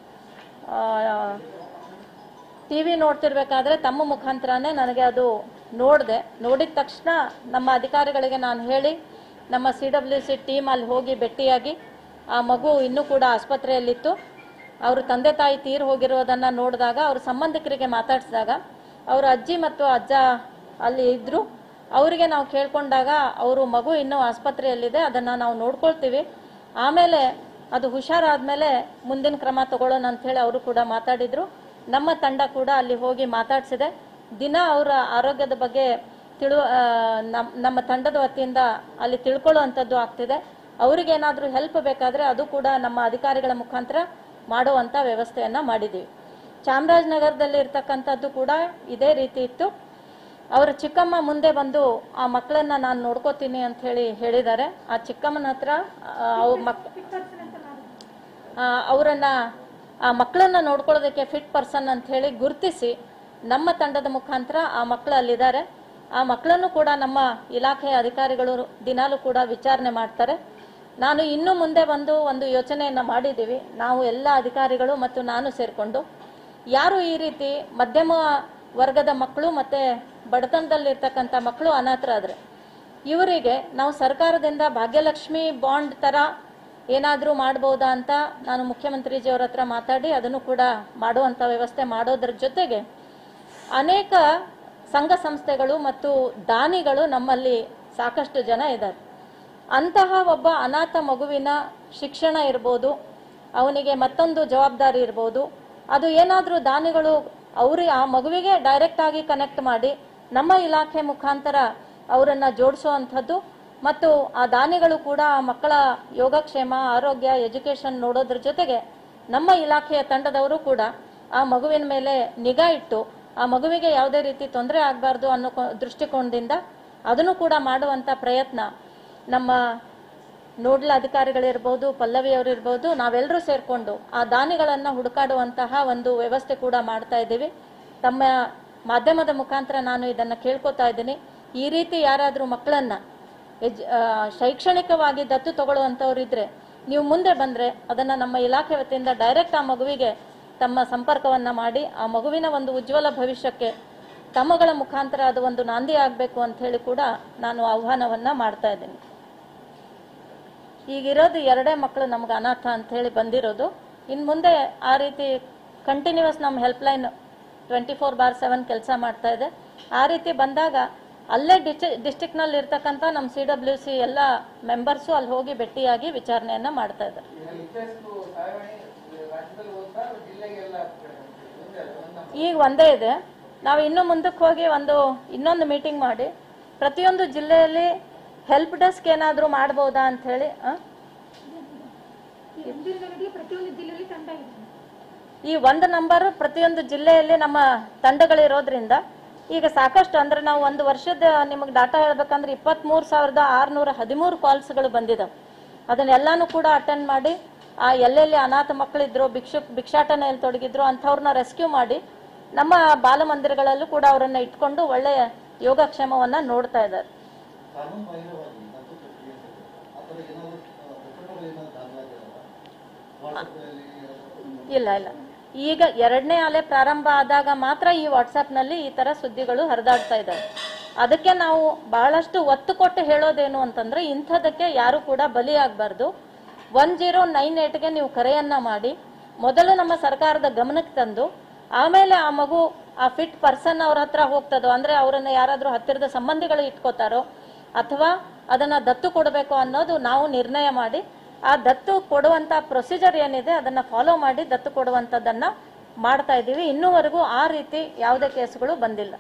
ಟಿ ವಿ ನೋಡ್ತಿರ್ಬೇಕಾದ್ರೆ ತಮ್ಮ ಮುಖಾಂತರನೇ ನನಗೆ ಅದು ನೋಡಿದೆ ನೋಡಿದ ತಕ್ಷಣ ನಮ್ಮ ಅಧಿಕಾರಿಗಳಿಗೆ ನಾನು ಹೇಳಿ ನಮ್ಮ ಸಿ ಡಬ್ಲ್ಯೂ ಸಿ ಟೀಮ್ ಅಲ್ಲಿ ಹೋಗಿ ಭೇಟಿಯಾಗಿ ಆ ಮಗು ಇನ್ನೂ ಕೂಡ ಆಸ್ಪತ್ರೆಯಲ್ಲಿತ್ತು ಅವರು ತಂದೆ ತಾಯಿ ತೀರು ಹೋಗಿರೋದನ್ನು ನೋಡಿದಾಗ ಅವ್ರ ಸಂಬಂಧಿಕರಿಗೆ ಮಾತಾಡಿಸಿದಾಗ ಅವರ ಅಜ್ಜಿ ಮತ್ತು ಅಜ್ಜ ಅಲ್ಲಿ ಇದ್ದರು ಅವರಿಗೆ ನಾವು ಕೇಳ್ಕೊಂಡಾಗ ಅವರು ಮಗು ಇನ್ನೂ ಆಸ್ಪತ್ರೆಯಲ್ಲಿದೆ ಅದನ್ನು ನಾವು ನೋಡ್ಕೊಳ್ತೀವಿ ಆಮೇಲೆ ಅದು ಹುಷಾರಾದ್ಮೇಲೆ ಮುಂದಿನ ಕ್ರಮ ತಗೊಳ್ಳೋಣ ಅಂಥೇಳಿ ಅವರು ಕೂಡ ಮಾತಾಡಿದ್ರು ನಮ್ಮ ತಂಡ ಕೂಡ ಅಲ್ಲಿ ಹೋಗಿ ಮಾತಾಡಿಸಿದೆ ದಿನ ಅವರ ಆರೋಗ್ಯದ ಬಗ್ಗೆ ತಿಳು ಆ, ನಮ್ ನಮ್ಮ ತಂಡದ ವತಿಯಿಂದ ಅಲ್ಲಿ ತಿಳ್ಕೊಳ್ಳುವಂಥದ್ದು ಆಗ್ತಿದೆ ಅವ್ರಿಗೇನಾದರೂ ಹೆಲ್ಪ್ ಬೇಕಾದರೆ ಅದು ಕೂಡ ನಮ್ಮ ಅಧಿಕಾರಿಗಳ ಮುಖಾಂತರ ಮಾಡುವಂಥ ವ್ಯವಸ್ಥೆಯನ್ನು ಮಾಡಿದ್ದೀವಿ ಚಾಮರಾಜನಗರದಲ್ಲಿ ಇರ್ತಕ್ಕಂಥದ್ದು ಕೂಡ ಇದೇ ರೀತಿ ಇತ್ತು ಅವರ ಚಿಕ್ಕಮ್ಮ ಮುಂದೆ ಬಂದು ಆ ಮಕ್ಕಳನ್ನ ನಾನು ನೋಡ್ಕೋತೀನಿ ಅಂತ ಹೇಳಿ ಹೇಳಿದ್ದಾರೆ ಆ ಚಿಕ್ಕಮ್ಮನ ಹತ್ರ ಆ, ಅವ್ರ ಮಕ್ ಫಿಟ್ ಪರ್ಸನ್ ಅಂತ ಮಾಡಿ ಆ, ಅವರನ್ನ ಆ ಮಕ್ಕಳನ್ನ ನೋಡ್ಕೊಳ್ಳೋದಕ್ಕೆ ಫಿಟ್ ಪರ್ಸನ್ ಅಂತ ಹೇಳಿ ಗುರುತಿಸಿ ನಮ್ಮ ತಂಡದ ಮುಖಾಂತರ ಆ ಮಕ್ಕಳು ಅಲ್ಲಿದ್ದಾರೆ ಆ ಮಕ್ಕಳನ್ನು ಕೂಡ ನಮ್ಮ ಇಲಾಖೆಯ ಅಧಿಕಾರಿಗಳು ದಿನಾಲೂ ಕೂಡ ವಿಚಾರಣೆ ಮಾಡ್ತಾರೆ ನಾನು ಇನ್ನು ಮುಂದೆ ಬಂದು ಒಂದು ಯೋಚನೆಯನ್ನು ಮಾಡಿದ್ದೀವಿ ನಾವು ಎಲ್ಲ ಅಧಿಕಾರಿಗಳು ಮತ್ತು ನಾನು ಸೇರಿಕೊಂಡು ಯಾರು ಈ ರೀತಿ ಮಧ್ಯಮ ವರ್ಗದ ಮಕ್ಕಳು ಮತ್ತು ಬಡತನದಲ್ಲಿರ್ತಕ್ಕಂಥ ಮಕ್ಕಳು ಅನಾಥರಾದರೆ ಇವರಿಗೆ ನಾವು ಸರ್ಕಾರದಿಂದ ಭಾಗ್ಯಲಕ್ಷ್ಮಿ ಬಾಂಡ್ ಥರ ಏನಾದರೂ ಮಾಡ್ಬೋದಾ ಅಂತ ನಾನು ಮುಖ್ಯಮಂತ್ರಿಜಿಯವರ ಹತ್ರ ಮಾತಾಡಿ ಅದನ್ನು ಕೂಡ ಮಾಡುವಂಥ ವ್ಯವಸ್ಥೆ ಮಾಡೋದ್ರ ಜೊತೆಗೆ ಅನೇಕ ಸಂಘ ಸಂಸ್ಥೆಗಳು ಮತ್ತು ದಾನಿಗಳು ನಮ್ಮಲ್ಲಿ ಸಾಕಷ್ಟು ಜನ ಇದ್ದಾರೆ ಅಂತಹ ಒಬ್ಬ ಅನಾಥ ಮಗುವಿನ ಶಿಕ್ಷಣ ಇರ್ಬೋದು ಅವನಿಗೆ ಮತ್ತೊಂದು ಜವಾಬ್ದಾರಿ ಇರ್ಬೋದು ಅದು ಏನಾದರೂ ದಾನಿಗಳು ಅವ್ರಿಗೆ ಆ ಮಗುವಿಗೆ ಡೈರೆಕ್ಟ್ ಆಗಿ ಕನೆಕ್ಟ್ ಮಾಡಿ ನಮ್ಮ ಇಲಾಖೆ ಮುಖಾಂತರ ಅವರನ್ನು ಜೋಡಿಸುವಂಥದ್ದು ಮತ್ತು ಆ ದಾನಿಗಳು ಕೂಡ ಆ ಮಕ್ಕಳ ಯೋಗಕ್ಷೇಮ ಆರೋಗ್ಯ ಎಜುಕೇಷನ್ ನೋಡೋದ್ರ ಜೊತೆಗೆ ನಮ್ಮ ಇಲಾಖೆಯ ತಂಡದವರು ಕೂಡ ಆ ಮಗುವಿನ ಮೇಲೆ ನಿಗಾ ಇಟ್ಟು ಆ ಮಗುವಿಗೆ ಯಾವುದೇ ರೀತಿ ತೊಂದರೆ ಆಗಬಾರ್ದು ಅನ್ನೋ ಕೊ- ದೃಷ್ಟಿಕೋನದಿಂದ ಅದನ್ನು ಕೂಡ ಮಾಡುವಂಥ ಪ್ರಯತ್ನ ನಮ್ಮ ನೋಡಲ್ ಅಧಿಕಾರಿಗಳಿರ್ಬೋದು ಪಲ್ಲವಿಯವರು ಇರ್ಬೋದು ನಾವೆಲ್ಲರೂ ಸೇರಿಕೊಂಡು ಆ ದಾನಿಗಳನ್ನು ಹುಡುಕಾಡುವಂತಹ ಒಂದು ವ್ಯವಸ್ಥೆ ಕೂಡ ಮಾಡ್ತಾ ಇದ್ದೀವಿ ತಮ್ಮ ಮಾಧ್ಯಮದ ಮುಖಾಂತರ ನಾನು ಇದನ್ನು ಕೇಳ್ಕೊತಾ ಇದ್ದೀನಿ ಈ ರೀತಿ ಯಾರಾದರೂ ಮಕ್ಕಳನ್ನ ಎಜ್ ಆ, ಶೈಕ್ಷಣಿಕವಾಗಿ ದತ್ತು ತಗೊಳ್ಳುವಂಥವ್ರು ಇದ್ರೆ ನೀವು ಮುಂದೆ ಬಂದರೆ ಅದನ್ನು ನಮ್ಮ ಇಲಾಖೆ ವತಿಯಿಂದ ಡೈರೆಕ್ಟ್ ಆ ಮಗುವಿಗೆ ತಮ್ಮ ಸಂಪರ್ಕವನ್ನು ಮಾಡಿ ಆ ಮಗುವಿನ ಒಂದು ಉಜ್ವಲ ಭವಿಷ್ಯಕ್ಕೆ ತಮ್ಮಗಳ ಮುಖಾಂತರ ಅದು ಒಂದು ನಾಂದಿ ಆಗಬೇಕು ಅಂತ ಹೇಳಿ ಕೂಡ ನಾನು ಆಹ್ವಾನವನ್ನು ಮಾಡ್ತಾ ಇದ್ದೀನಿ ಈಗಿರೋದು ಎರಡೇ ಮಕ್ಕಳು ನಮ್ಗೆ ಅನಾಥ ಅಂತ ಹೇಳಿ ಬಂದಿರೋದು ಇನ್ನು ಮುಂದೆ ಆ ರೀತಿ ಕಂಟಿನ್ಯೂಸ್ ನಮ್ಮ helpline twenty four by seven ಕೆಲಸ ಮಾಡ್ತಾ ಇದೆ ಆ ರೀತಿ ಬಂದಾಗ ಅಲ್ಲೇ ಡಿಸ್ಟಿ ಡಿಸ್ಟಿಕ್ನಲ್ಲಿ ಇರ್ತಕ್ಕಂಥ ನಮ್ಮ ಸಿ ಡಬ್ಲ್ಯೂ ಸಿ ಎಲ್ಲ ಮೆಂಬರ್ಸು ಅಲ್ಲಿ ಹೋಗಿ ಭೇಟಿಯಾಗಿ ವಿಚಾರಣೆಯನ್ನು ಮಾಡ್ತಾ ಇದ್ದಾರೆ ಈಗ ಒಂದೇ ಇದೆ ನಾವು ಇನ್ನು ಮುಂದಕ್ಕೆ ಹೋಗಿ ಒಂದು ಇನ್ನೊಂದು ಮೀಟಿಂಗ್ ಮಾಡಿ ಪ್ರತಿಯೊಂದು ಜಿಲ್ಲೆಯಲ್ಲಿ ಹೆಲ್ಪ್ ಡೆಸ್ಕ್ ಏನಾದರೂ ಮಾಡ್ಬೋದಾ ಅಂತ ಹೇಳಿ ಆ? ಈ ಒಂದಿನಗಳಿಗೆ ಪ್ರತಿಯೊಂದು ಜಿಲ್ಲೆಯಲ್ಲಿ ತಂಡ ಇದೆ ಈ ಒಂದು ನಂಬರ್ ಪ್ರತಿಯೊಂದು ಜಿಲ್ಲೆಯಲ್ಲಿ ನಮ್ಮ ತಂಡಗಳಿರೋದ್ರಿಂದ ಈಗ ಸಾಕಷ್ಟು ಅಂದ್ರೆ ನಾವು ಒಂದು ವರ್ಷದ ನಿಮಗೆ ಡಾಟಾ ಹೇಳ್ಬೇಕಂದ್ರೆ ಇಪ್ಪತ್ತ್ಮೂರು ಸಾವಿರದ ಆರುನೂರ ಹದಿಮೂರು ಕಾಲ್ಸ್ಗಳು ಬಂದಿದ್ದಾವೆ ಅದನ್ನೆಲ್ಲಾನು ಕೂಡ ಅಟೆಂಡ್ ಮಾಡಿ ಆ ಎಲ್ಲೆಲ್ಲಿ ಅನಾಥ ಮಕ್ಕಳಿದ್ರು ಭಿಕ್ಷು ಭಿಕ್ಷಾಟನೆಯಲ್ಲಿ ತೊಡಗಿದ್ರು ಅಂಥವ್ರನ್ನ ರೆಸ್ಕ್ಯೂ ಮಾಡಿ ನಮ್ಮ ಬಾಲಮಂದಿರಗಳಲ್ಲೂ ಕೂಡ ಅವರನ್ನ ಇಟ್ಕೊಂಡು ಒಳ್ಳೆಯ ಯೋಗಕ್ಷೇಮವನ್ನ ನೋಡ್ತಾ ಇದ್ದಾರೆ ಕಾನೂನು ಬಾಹಿರವಾಗಿ ದತ್ತು ಪ್ರಕ್ರಿಯೆ ಆ ಥರ ಏನಾದರೂ ಪ್ರಕರಣಗಳು ಏನಾದರೂ ದಾಖಲಾಗಿರಲ್ಲ ವಾಟ್ಸಪ್ಪಲ್ಲಿ ಇಲ್ಲ ಇಲ್ಲ ಈಗ ಎರಡನೇ ಅಲೆ ಪ್ರಾರಂಭ ಆದಾಗ ಮಾತ್ರ ಈ ವಾಟ್ಸಪ್ನಲ್ಲಿ ಈ ಥರ ಸುದ್ದಿಗಳು ಹರಿದಾಡ್ತಾ ಇದ್ದಾವೆ ಅದಕ್ಕೆ ನಾವು ಬಹಳಷ್ಟು ಒತ್ತು ಕೊಟ್ಟು ಹೇಳೋದೇನು ಅಂತಂದ್ರೆ ಇಂಥದಕ್ಕೆ ಯಾರು ಕೂಡ ಬಲಿಯಾಗಬಾರ್ದು ಒನ್ ಜೀರೋ ನೈನ್ ಏಟ್ಗೆ ನೀವು ಕರೆಯನ್ನ ಮಾಡಿ ಮೊದಲು ನಮ್ಮ ಸರ್ಕಾರದ ಗಮನಕ್ಕೆ ತಂದು ಆಮೇಲೆ ಆ ಮಗು ಆ ಫಿಟ್ ಪರ್ಸನ್ ಅವ್ರ ಹತ್ರ ಹೋಗ್ತದೋ ಅಂದ್ರೆ ಅವರನ್ನ ಯಾರಾದ್ರೂ ಹತ್ತಿರದ ಸಂಬಂಧಿಗಳು ಇಟ್ಕೋತಾರೋ ಅಥವಾ ಅದನ್ನ ದತ್ತು ಕೊಡಬೇಕು ಅನ್ನೋದು ನಾವು ನಿರ್ಣಯ ಮಾಡಿ ಆ ದತ್ತು ಕೊಡುವಂತ ಪ್ರೊಸೀಜರ್ ಏನಿದೆ ಅದನ್ನ ಫಾಲೋ ಮಾಡಿ ದತ್ತು ಕೊಡುವಂತದನ್ನ ಮಾಡ್ತಾ ಇದ್ದೀವಿ ಇನ್ನೂವರೆಗೂ ಆ ರೀತಿ ಯಾವುದೇ ಕೇಸುಗಳು ಬಂದಿಲ್ಲ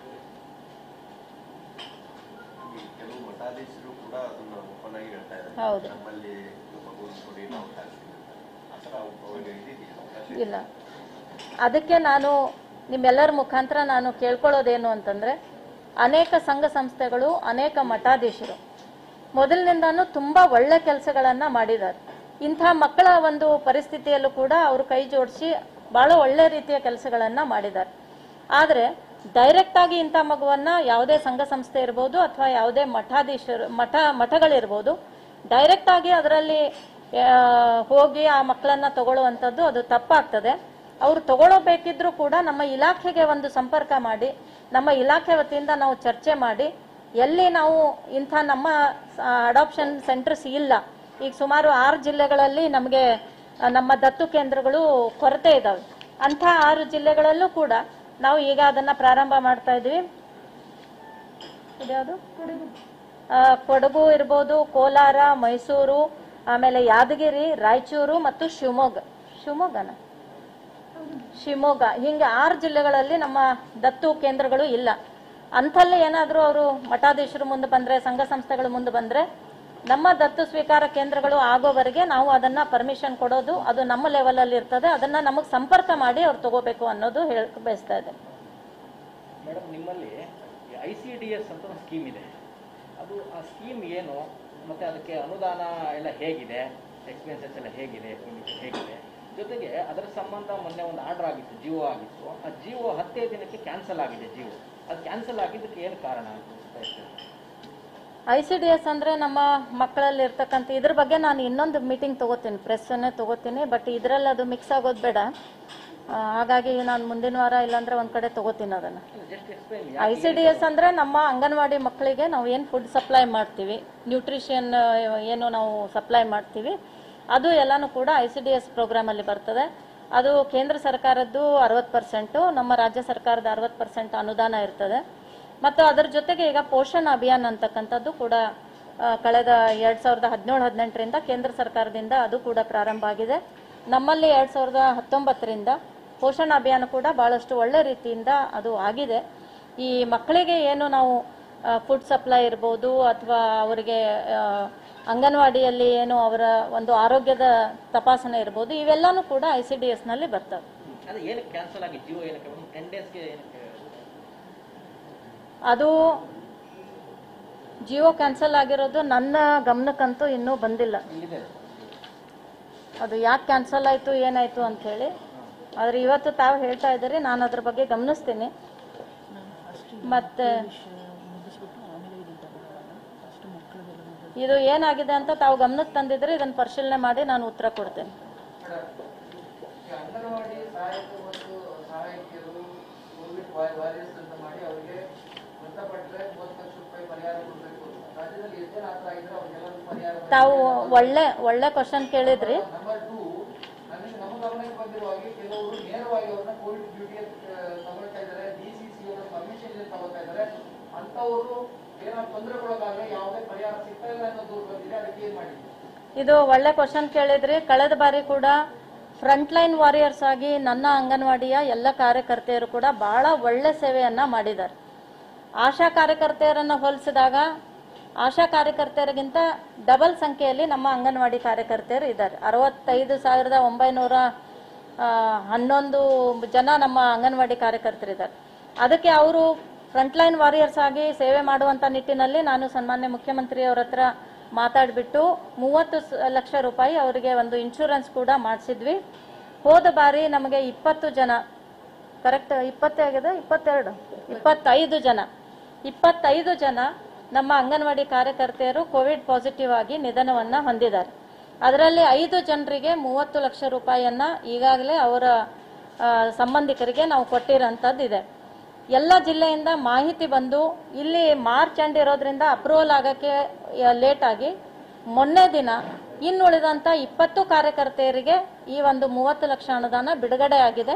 ಈ ಕೆಲವು ಮಠಾಧೀಶರು ಕೂಡ ಅದನ್ನ ಓಪನ್ ಆಗಿ ಹೇಳ್ತಾ ಇದ್ದಾರೆ ಹೌದು. ನಮ್ಮಲ್ಲಿ ಮಗುವನ್ನು ಕೊಡಿ ನಾವು ಕಳಿಸ್ತೀವಿ ಅಂತ. ಆ ಥರ ಅವ್ರಿಗೆ ಇದೆಯಾ ಅವಕಾಶ ಇಲ್ಲ ಅದಕ್ಕೆ ನಾನು ನಿಮ್ಮೆಲ್ಲರ ಮುಖಾಂತರ ನಾನು ಕೇಳ್ಕೊಳ್ಳೋದೇನು ಅಂತಂದ್ರೆ ಅನೇಕ ಸಂಘ ಸಂಸ್ಥೆಗಳು ಅನೇಕ ಮಠಾಧೀಶರು ಮೊದಲಿನಿಂದಾನು ತುಂಬಾ ಒಳ್ಳೆ ಕೆಲಸಗಳನ್ನ ಮಾಡಿದ್ದಾರೆ ಇಂಥ ಮಕ್ಕಳ ಒಂದು ಪರಿಸ್ಥಿತಿಯಲ್ಲೂ ಕೂಡ ಅವರು ಕೈ ಜೋಡಿಸಿ ಬಹಳ ಒಳ್ಳೆ ರೀತಿಯ ಕೆಲಸಗಳನ್ನ ಮಾಡಿದ್ದಾರೆ ಆದರೆ ಡೈರೆಕ್ಟ್ ಆಗಿ ಇಂಥ ಮಗುವನ್ನ ಯಾವುದೇ ಸಂಘ ಸಂಸ್ಥೆ ಇರ್ಬೋದು ಅಥವಾ ಯಾವುದೇ ಮಠಾಧೀಶರು ಮಠ ಮಠಗಳಿರ್ಬೋದು ಡೈರೆಕ್ಟ್ ಆಗಿ ಅದರಲ್ಲಿ ಆ, ಹೋಗಿ ಆ ಮಕ್ಕಳನ್ನ ತಗೊಳ್ಳುವಂಥದ್ದು ಅದು ತಪ್ಪಾಗ್ತದೆ ಅವರು ತಗೊಳ್ಳಬೇಕಿದ್ರು ಕೂಡ ನಮ್ಮ ಇಲಾಖೆಗೆ ಒಂದು ಸಂಪರ್ಕ ಮಾಡಿ ನಮ್ಮ ಇಲಾಖೆ ವತಿಯಿಂದ ನಾವು ಚರ್ಚೆ ಮಾಡಿ ಎಲ್ಲಿ ನಾವು ಇಂಥ ನಮ್ಮ ಅಡಾಪ್ಷನ್ ಸೆಂಟರ್ಸ್ ಇಲ್ಲ ಈಗ ಸುಮಾರು ಆರು ಜಿಲ್ಲೆಗಳಲ್ಲಿ ನಮಗೆ ಆ, ನಮ್ಮ ದತ್ತು ಕೇಂದ್ರಗಳು ಕೊರತೆ ಇದ್ದಾವೆ ಅಂಥ ಆರು ಜಿಲ್ಲೆಗಳಲ್ಲೂ ಕೂಡ ನಾವು ಈಗ ಅದನ್ನ ಪ್ರಾರಂಭ ಮಾಡ್ತಾ ಇದ್ವಿ ಇದ್ಯಾವುದು ಆ, ಕೊಡಗು ಇರ್ಬೋದು ಕೋಲಾರ ಮೈಸೂರು ಆಮೇಲೆ ಯಾದಗಿರಿ ರಾಯಚೂರು ಮತ್ತು ಶಿವಮೊಗ್ಗ ಶಿವಮೊಗ್ಗನ ಶಿವಮೊಗ್ಗ ಹಿಂಗೆ ಆರು ಜಿಲ್ಲೆಗಳಲ್ಲಿ ನಮ್ಮ ದತ್ತು ಕೇಂದ್ರಗಳು ಇಲ್ಲ ಅಂಥಲ್ಲಿ ಏನಾದರೂ ಅವರು ಮಠಾಧೀಶರು ಮುಂದೆ ಬಂದರೆ ಸಂಘ ಸಂಸ್ಥೆಗಳು ಮುಂದೆ ಬಂದರೆ ನಮ್ಮ ದತ್ತು ಸ್ವೀಕಾರ ಕೇಂದ್ರಗಳು ಆಗೋವರೆಗೆ ನಾವು ಅದನ್ನ ಪರ್ಮಿಷನ್ ಕೊಡೋದು ಅದು ನಮ್ಮ ಲೆವೆಲಲ್ಲಿ ಇರ್ತದೆ ಅದನ್ನ ನಮಗೆ ಸಂಪರ್ಕ ಮಾಡಿ ಅವ್ರು ತಗೋಬೇಕು ಅನ್ನೋದು ಹೇಳಕ್ ಬಯಸ್ತಾ ಇದೆ ಮೇಡಮ್ ನಿಮ್ಮಲ್ಲಿ ಐ ಸಿ ಡಿ ಎಸ್ ಅಂತ ಒಂದು ಸ್ಕೀಮ್ ಇದೆ ಅದು ಆ ಸ್ಕೀಮ್ ಏನು ಮತ್ತು ಅದಕ್ಕೆ ಅನುದಾನ ಎಲ್ಲ ಹೇಗಿದೆ ಎಕ್ಸ್ಪೆನ್ಸಸ್ ಎಲ್ಲ ಹೇಗಿದೆ expenditure ಹೇಗಿದೆ ಜೊತೆಗೆ ಅದರ ಸಂಬಂಧ ಮೊನ್ನೆ ಒಂದು ಆರ್ಡರ್ ಆಗಿತ್ತು ಜಿಯೋ ಆಗಿತ್ತು ಆ ಜಿಯೋ ಹತ್ತೇ ದಿನಕ್ಕೆ ಕ್ಯಾನ್ಸಲ್ ಆಗಿದೆ ಜಿಯೋ ಅದು ಕ್ಯಾನ್ಸಲ್ ಆಗಿದ್ದಕ್ಕೆ ಏನು ಕಾರಣ ಅಂತ ಹೇಳ್ತೀರಾ? ಐ ಸಿ ಡಿ ಎಸ್ ಅಂದರೆ ನಮ್ಮ ಮಕ್ಕಳಲ್ಲಿ ಇರ್ತಕ್ಕಂಥ ಇದ್ರ ಬಗ್ಗೆ ನಾನು ಇನ್ನೊಂದು ಮೀಟಿಂಗ್ ತಗೋತೀನಿ ಪ್ರೆಸ್ಸನ್ನೇ ತಗೋತೀನಿ ಬಟ್ ಇದರಲ್ಲಿ ಅದು ಮಿಕ್ಸ್ ಆಗೋದು ಬೇಡ ಆ, ಹಾಗಾಗಿ ನಾನು ಮುಂದಿನ ವಾರ ಇಲ್ಲಾಂದ್ರೆ ಒಂದು ಕಡೆ ತಗೋತೀನಿ ಅದನ್ನು just explain I C D S ಅಂದರೆ ನಮ್ಮ ಅಂಗನವಾಡಿ ಮಕ್ಕಳಿಗೆ ನಾವು ಏನು ಫುಡ್ ಸಪ್ಲೈ ಮಾಡ್ತೀವಿ ನ್ಯೂಟ್ರಿಷನ್ ಏನು ನಾವು ಸಪ್ಲೈ ಮಾಡ್ತೀವಿ ಅದು ಎಲ್ಲನೂ ಕೂಡ ಐ ಸಿ ಡಿ ಎಸ್ ಪ್ರೋಗ್ರಾಮಲ್ಲಿ ಬರ್ತದೆ ಅದು ಕೇಂದ್ರ ಸರ್ಕಾರದ್ದು ಅರವತ್ತು ಪರ್ಸೆಂಟು ನಮ್ಮ ರಾಜ್ಯ ಸರ್ಕಾರದ ಅರವತ್ತು ಪರ್ಸೆಂಟ್ ಅನುದಾನ ಇರ್ತದೆ ಮತ್ತು ಅದರ ಜೊತೆಗೆ ಈಗ ಪೋಷಣ್ ಅಭಿಯಾನ್ ಅಂತಕ್ಕಂಥದ್ದು ಕೂಡ ಆ, ಕಳೆದ ಎರಡು ಸಾವಿರದ ಹದಿನೇಳು ಹದಿನೆಂಟರಿಂದ ಕೇಂದ್ರ ಸರ್ಕಾರದಿಂದ ಅದು ಕೂಡ ಪ್ರಾರಂಭ ಆಗಿದೆ ನಮ್ಮಲ್ಲಿ ಎರಡು ಸಾವಿರದ ಹತ್ತೊಂಬತ್ತರಿಂದ ಪೋಷಣ ಅಭಿಯಾನ ಕೂಡ ಭಾಳಷ್ಟು ಒಳ್ಳೆ ರೀತಿಯಿಂದ ಅದು ಆಗಿದೆ ಈ ಮಕ್ಕಳಿಗೆ ಏನು ನಾವು ಫುಡ್ ಸಪ್ಲೈ ಇರ್ಬೋದು ಅಥವಾ ಅವರಿಗೆ ಆ, ಅಂಗನವಾಡಿಯಲ್ಲಿ ಏನು ಅವರ ಒಂದು ಆರೋಗ್ಯದ ತಪಾಸಣೆ ಇರ್ಬೋದು ಇವೆಲ್ಲನೂ ಕೂಡ ಐ ಸಿ ಡಿ ಎಸ್ನಲ್ಲಿ ಬರ್ತವೆ ಅದು ಏನಕ್ಕೆ ಕ್ಯಾನ್ಸಲ್ ಆಗಿ ಜಿಯೋ ಏನಕ್ಕೆ ಒಂದು ಟೆನ್ ಡೇಸ್ಗೆ ಏನಕ್ಕೆ ಅದು ಜಿಯೋ ಕ್ಯಾನ್ಸಲ್ ಆಗಿರೋದು ನನ್ನ ಗಮನಕ್ಕಂತೂ ಇನ್ನೂ ಬಂದಿಲ್ಲ ಇಲ್ಲಿದೆ ಅದು ಯಾಕೆ ಕ್ಯಾನ್ಸಲ್ ಆಯಿತು ಏನಾಯಿತು ಅಂಥೇಳಿ ಆದರೆ ಇವತ್ತು ತಾವು ಹೇಳ್ತಾ ಇದ್ದೀರಿ ನಾನು ಅದ್ರ ಬಗ್ಗೆ ಗಮನಿಸ್ತೀನಿ ಮತ್ತೆ ಇದು ಏನಾಗಿದೆ ಅಂತ ತಾವು ಗಮನಕ್ಕೆ ತಂದಿದ್ರೆ ಇದನ್ನು ಪರಿಶೀಲನೆ ಮಾಡಿ ನಾನು ಉತ್ತರ ಕೊಡ್ತೇನೆ ಈ ಅಂಗನವಾಡಿ ಸಹಾಯಕ ಮತ್ತು ಸಹಾಯಕಿಯರು ಕೋವಿಡ್ ವಾರಿಯರ್ಸ್ ಅಂತ ಮಾಡಿ ಅವರಿಗೆ ಮೃತಪಟ್ಟರೆ ಮೂವತ್ತು ಲಕ್ಷ ರೂಪಾಯಿ ಪರಿಹಾರ ಕೊಡಬೇಕು ಅಂತ ರಾಜ್ಯದಲ್ಲಿ ಎಷ್ಟು ಜನ ಆ ಥರ ಇದ್ರೆ ಅವ್ರಿಗೆಲ್ಲರಿಗೂ ಪರಿಹಾರ ತಾವು ಒಳ್ಳೆ ಒಳ್ಳೆ ಕ್ವಶನ್ ಕೇಳಿದ್ರಿ ನಂಬರ್ ಟೂ ನನಗೆ ನಮ್ಮ ಗಮನಕ್ಕೆ ಬಂದಿರುವ ಹಾಗೆ ಕೆಲವರು ನೇರವಾಗಿ ಅವ್ರನ್ನ ಕೋವಿಡ್ ಡ್ಯೂಟಿಗೆ ತಗೊಳ್ತಾ ಇದ್ದಾರೆ ಡಿ ಸಿ ಸಿ ಅವರ ಪರ್ಮಿಷನ್ ತಗೊಳ್ತಾ ಇದ್ದಾರೆ ಅಂಥವರು ಏನಾದ್ರು ತೊಂದರೆಗೊಳಗಾದ್ರೆ ಯಾವುದೇ ಪರಿಹಾರ ಸಿಗ್ತಾ ಇಲ್ಲ ಅನ್ನೋ ದೂರು ಬಂದಿದೆ ಅದಕ್ಕೆ ಏನ್ ಮಾಡಿದ್ದೀವಿ ಇದು ಒಳ್ಳೆ ಕ್ವಶನ್ ಕೇಳಿದ್ರಿ ಕಳೆದ ಬಾರಿ ಕೂಡ ಫ್ರಂಟ್ ಲೈನ್ ವಾರಿಯರ್ಸ್ ಆಗಿ ನನ್ನ ಅಂಗನವಾಡಿಯ ಎಲ್ಲ ಕಾರ್ಯಕರ್ತೆಯರು ಕೂಡ ಬಹಳ ಒಳ್ಳೆ ಸೇವೆಯನ್ನ ಮಾಡಿದ್ದಾರೆ ಆಶಾ ಕಾರ್ಯಕರ್ತೆಯರನ್ನು ಹೋಲಿಸಿದಾಗ ಆಶಾ ಕಾರ್ಯಕರ್ತೆಯರಿಗಿಂತ ಡಬಲ್ ಸಂಖ್ಯೆಯಲ್ಲಿ ನಮ್ಮ ಅಂಗನವಾಡಿ ಕಾರ್ಯಕರ್ತೆಯರು ಇದ್ದಾರೆ ಅರವತ್ತೈದು ಸಾವಿರದ ಒಂಬೈನೂರ ಆ, ಹನ್ನೊಂದು ಜನ ನಮ್ಮ ಅಂಗನವಾಡಿ ಕಾರ್ಯಕರ್ತರಿದ್ದಾರೆ ಅದಕ್ಕೆ ಅವರು ಫ್ರಂಟ್ ಲೈನ್ ವಾರಿಯರ್ಸ್ ಆಗಿ ಸೇವೆ ಮಾಡುವಂತ ನಿಟ್ಟಿನಲ್ಲಿ ನಾನು ಸನ್ಮಾನ್ಯ ಮುಖ್ಯಮಂತ್ರಿಯವರ ಹತ್ರ ಮಾತಾಡಿಬಿಟ್ಟು ಮೂವತ್ತು ಸ- ಲಕ್ಷ ರೂಪಾಯಿ ಅವರಿಗೆ ಒಂದು ಇನ್ಶೂರೆನ್ಸ್ ಕೂಡ ಮಾಡಿಸಿದ್ವಿ ಹೋದ ಬಾರಿ ನಮಗೆ ಇಪ್ಪತ್ತು ಜನ ಕರೆಕ್ಟ್ ಇಪ್ಪತ್ತೇ ಆಗಿದೆ ಇಪ್ಪತ್ತೆರಡು ಇಪ್ಪತ್ತೈದು ಜನ ಇಪ್ಪತ್ತೈದು ಜನ ನಮ್ಮ ಅಂಗನವಾಡಿ ಕಾರ್ಯಕರ್ತೆಯರು ಕೋವಿಡ್ ಪಾಸಿಟಿವ್ ಆಗಿ ನಿಧನವನ್ನ ಹೊಂದಿದ್ದಾರೆ ಅದರಲ್ಲಿ ಐದು ಜನರಿಗೆ ಮೂವತ್ತು ಲಕ್ಷ ರೂಪಾಯಿಯನ್ನ ಈಗಾಗಲೇ ಅವರ ಆ, ಸಂಬಂಧಿಕರಿಗೆ ನಾವು ಕೊಟ್ಟಿರೋಂಥದ್ದು ಇದೆ ಎಲ್ಲ ಜಿಲ್ಲೆಯಿಂದ ಮಾಹಿತಿ ಬಂದು ಇಲ್ಲಿ ಮಾರ್ಚ್ ಎಂಡ್ ಇರೋದ್ರಿಂದ ಅಪ್ರೂವಲ್ ಆಗಕ್ಕೆ ಲೇಟ್ ಆಗಿ ಮೊನ್ನೆ ದಿನ ಇನ್ನುಳಿದಂತ ಇಪ್ಪತ್ತು ಕಾರ್ಯಕರ್ತೆಯರಿಗೆ ಈ ಒಂದು ಮೂವತ್ತು ಲಕ್ಷ ಅನುದಾನ ಬಿಡುಗಡೆ ಆಗಿದೆ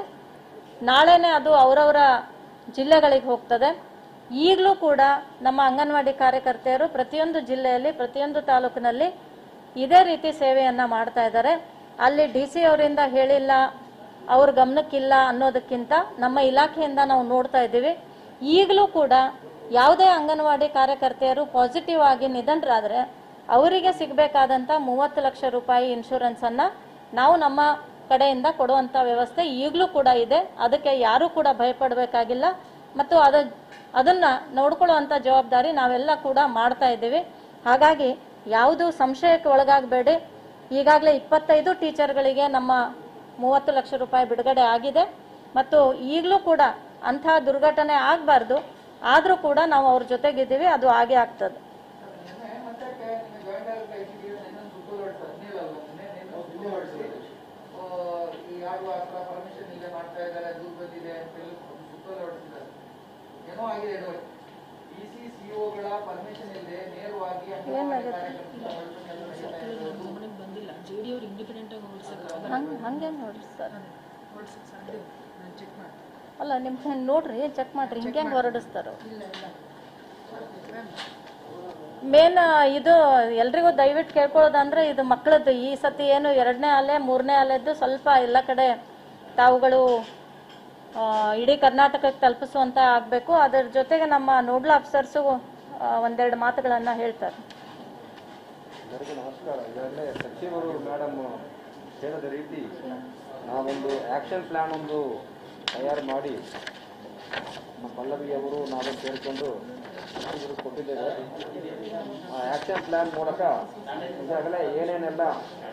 ನಾಳೆನೆ ಅದು ಅವರವರ ಜಿಲ್ಲೆಗಳಿಗೆ ಹೋಗ್ತದೆ ಈಗಲೂ ಕೂಡ ನಮ್ಮ ಅಂಗನವಾಡಿ ಕಾರ್ಯಕರ್ತೆಯರು ಪ್ರತಿಯೊಂದು ಜಿಲ್ಲೆಯಲ್ಲಿ ಪ್ರತಿಯೊಂದು ತಾಲೂಕಿನಲ್ಲಿ ಇದೇ ರೀತಿ ಸೇವೆಯನ್ನ ಮಾಡ್ತಾ ಇದ್ದಾರೆ ಅಲ್ಲಿ ಡಿ ಸಿ ಅವರಿಂದ ಹೇಳಿಲ್ಲ ಅವ್ರ ಗಮನಕ್ಕಿಲ್ಲ ಅನ್ನೋದಕ್ಕಿಂತ ನಮ್ಮ ಇಲಾಖೆಯಿಂದ ನಾವು ನೋಡ್ತಾ ಇದ್ದೀವಿ ಈಗಲೂ ಕೂಡ ಯಾವುದೇ ಅಂಗನವಾಡಿ ಕಾರ್ಯಕರ್ತೆಯರು ಪಾಸಿಟಿವ್ ಆಗಿ ನಿಧನರಾದ್ರೆ ಅವರಿಗೆ ಸಿಗಬೇಕಾದಂತ ಮೂವತ್ತು ಲಕ್ಷ ರೂಪಾಯಿ ಇನ್ಶೂರೆನ್ಸ್ ಅನ್ನ ನಾವು ನಮ್ಮ ಕಡೆಯಿಂದ ಕೊಡುವಂತ ವ್ಯವಸ್ಥೆ ಈಗಲೂ ಕೂಡ ಇದೆ ಅದಕ್ಕೆ ಯಾರೂ ಕೂಡ ಭಯಪಡಬೇಕಾಗಿಲ್ಲ ಮತ್ತು ಅದ ಅದನ್ನ ನೋಡ್ಕೊಳ್ಳುವಂತ ಜವಾಬ್ದಾರಿ ನಾವೆಲ್ಲ ಕೂಡ ಮಾಡ್ತಾ ಇದ್ದೀವಿ ಹಾಗಾಗಿ ಯಾವುದು ಸಂಶಯಕ್ಕೆ ಒಳಗಾಗಬೇಡಿ ಈಗಾಗಲೇ ಇಪ್ಪತ್ತೈದು ಟೀಚರ್ಗಳಿಗೆ ನಮ್ಮ ಮೂವತ್ತು ಲಕ್ಷ ರೂಪಾಯಿ ಬಿಡುಗಡೆ ಆಗಿದೆ ಮತ್ತು ಈಗಲೂ ಕೂಡ ಅಂಥ ದುರ್ಘಟನೆ ಆಗಬಾರ್ದು ಆದರೂ ಕೂಡ ನಾವು ಅವ್ರ ಜೊತೆಗಿದ್ದೀವಿ ಅದು ಆಗೇ ಆಗ್ತದೆ ನಿನ್ನೆ ಮತ್ತೆ ನಿಮ್ಮ ಜಾಯಿಂಟ್ ಡೈರೆಕ್ಟರ್ ಐಸಿಡಿ ನಿನ್ನ ಸುತ್ತೋಲೆ ಹೊರಡ್ತಾರೆ ನೀವಲ್ಲ ನಿನ್ನೆ ನಿನ್ನ ಸುತ್ತೋಲೆ ಹೊರಡಿಸಿ ಈ ಯಾರು ಆ ಥರ ಪರ್ಮಿಷನ್ ಇಲ್ಲೇ ಮಾಡ್ತಾ ಇದ್ದಾರೆ ದೂರ ಬಂದಿದೆ ಅಂತ ಹೇಳಿ ಸುತ್ತೋಲೆ ಹೊರಡಿಸಿದ್ದಾರೆ ಏನೋ ಆಗಿದೆ ಇದು ಡಿ ಸಿ ಸಿಒಗಳ ಪರ್ಮಿಷನ್ ಇಲ್ಲದೆ ನೇರವಾಗಿ ಅಂಗನವಾಡಿ ಕಾರ್ಯಕರ್ತರ ಹೊರಡ್ಕೊಂಡು ಎಲ್ಲ ನಡೀತಾ ಇರೋದು. ಗಮನಕ್ಕೆ ಬಂದಿಲ್ಲ ಜೆ ಡಿ ಅವ್ರು ಇಂಡಿಪೆಂಡೆಂಟ್ ಆಗಿ ಓಡಿಸಕ್ಕೆ ಹಂಗೆ ಹಂಗೆ ನೋಡ್ರಿ ಸರ್ ಓಡಿಸಕ್ಕೆ ಸಾಧ್ಯ ನಾನು ಚೆಕ್ ಮಾಡಿ ಅಲ್ಲ ನಿಮ್ಗೆ ನೋಡ್ರಿ ಚೆಕ್ ಮಾಡ್ರಿ ಹಿಂಗೆ ಹೆಂಗೆ ಹೊರಡಿಸ್ತಾರ ಇಲ್ಲ ಇಲ್ಲ ಮೇನ್ ಇದು ಎಲ್ರಿಗೂ ದಯವಿಟ್ಟು ಕೇಳ್ಕೊಳ್ಳೋದಂದ್ರೆ ಇದು ಮಕ್ಕಳದ್ದು ಈ ಸತಿ ಏನು ಎರಡನೇ ಅಲೆ ಮೂರನೇ ಅಲೆದ್ದು ಸ್ವಲ್ಪ ಎಲ್ಲ ಕಡೆ ತಾವುಗಳು ಆ, ಇಡೀ ಕರ್ನಾಟಕಕ್ಕೆ ತಲುಪಿಸುವಂತ ಆಗಬೇಕು ಅದರ ಜೊತೆಗೆ ನಮ್ಮ ನೋಡ್ಲ್ ಆಫೀಸರ್ಸು ಒಂದೆರಡು ಮಾತುಗಳನ್ನ ಹೇಳ್ತಾರೆ ಎಲ್ಲರಿಗೂ ನಮಸ್ಕಾರ ಈಗಾಗಲೇ ಸಚಿವರು ಮೇಡಮ್ ಹೇಳಿದ ರೀತಿ ನಾವೊಂದು ಆ್ಯಕ್ಷನ್ ಪ್ಲ್ಯಾನ್ ಒಂದು ತಯಾರು ಮಾಡಿ ನಮ್ಮ ಪಲ್ಲವಿ ಅವರು ನಾವು ಸೇರಿಕೊಂಡು ಸಚಿವರು ಕೊಟ್ಟಿದ್ದೇವೆ ಆ ಆ್ಯಕ್ಷನ್ ಪ್ಲ್ಯಾನ್ ಮೂಲಕ ಈಗಾಗಲೇ ಏನೇನೆಲ್ಲ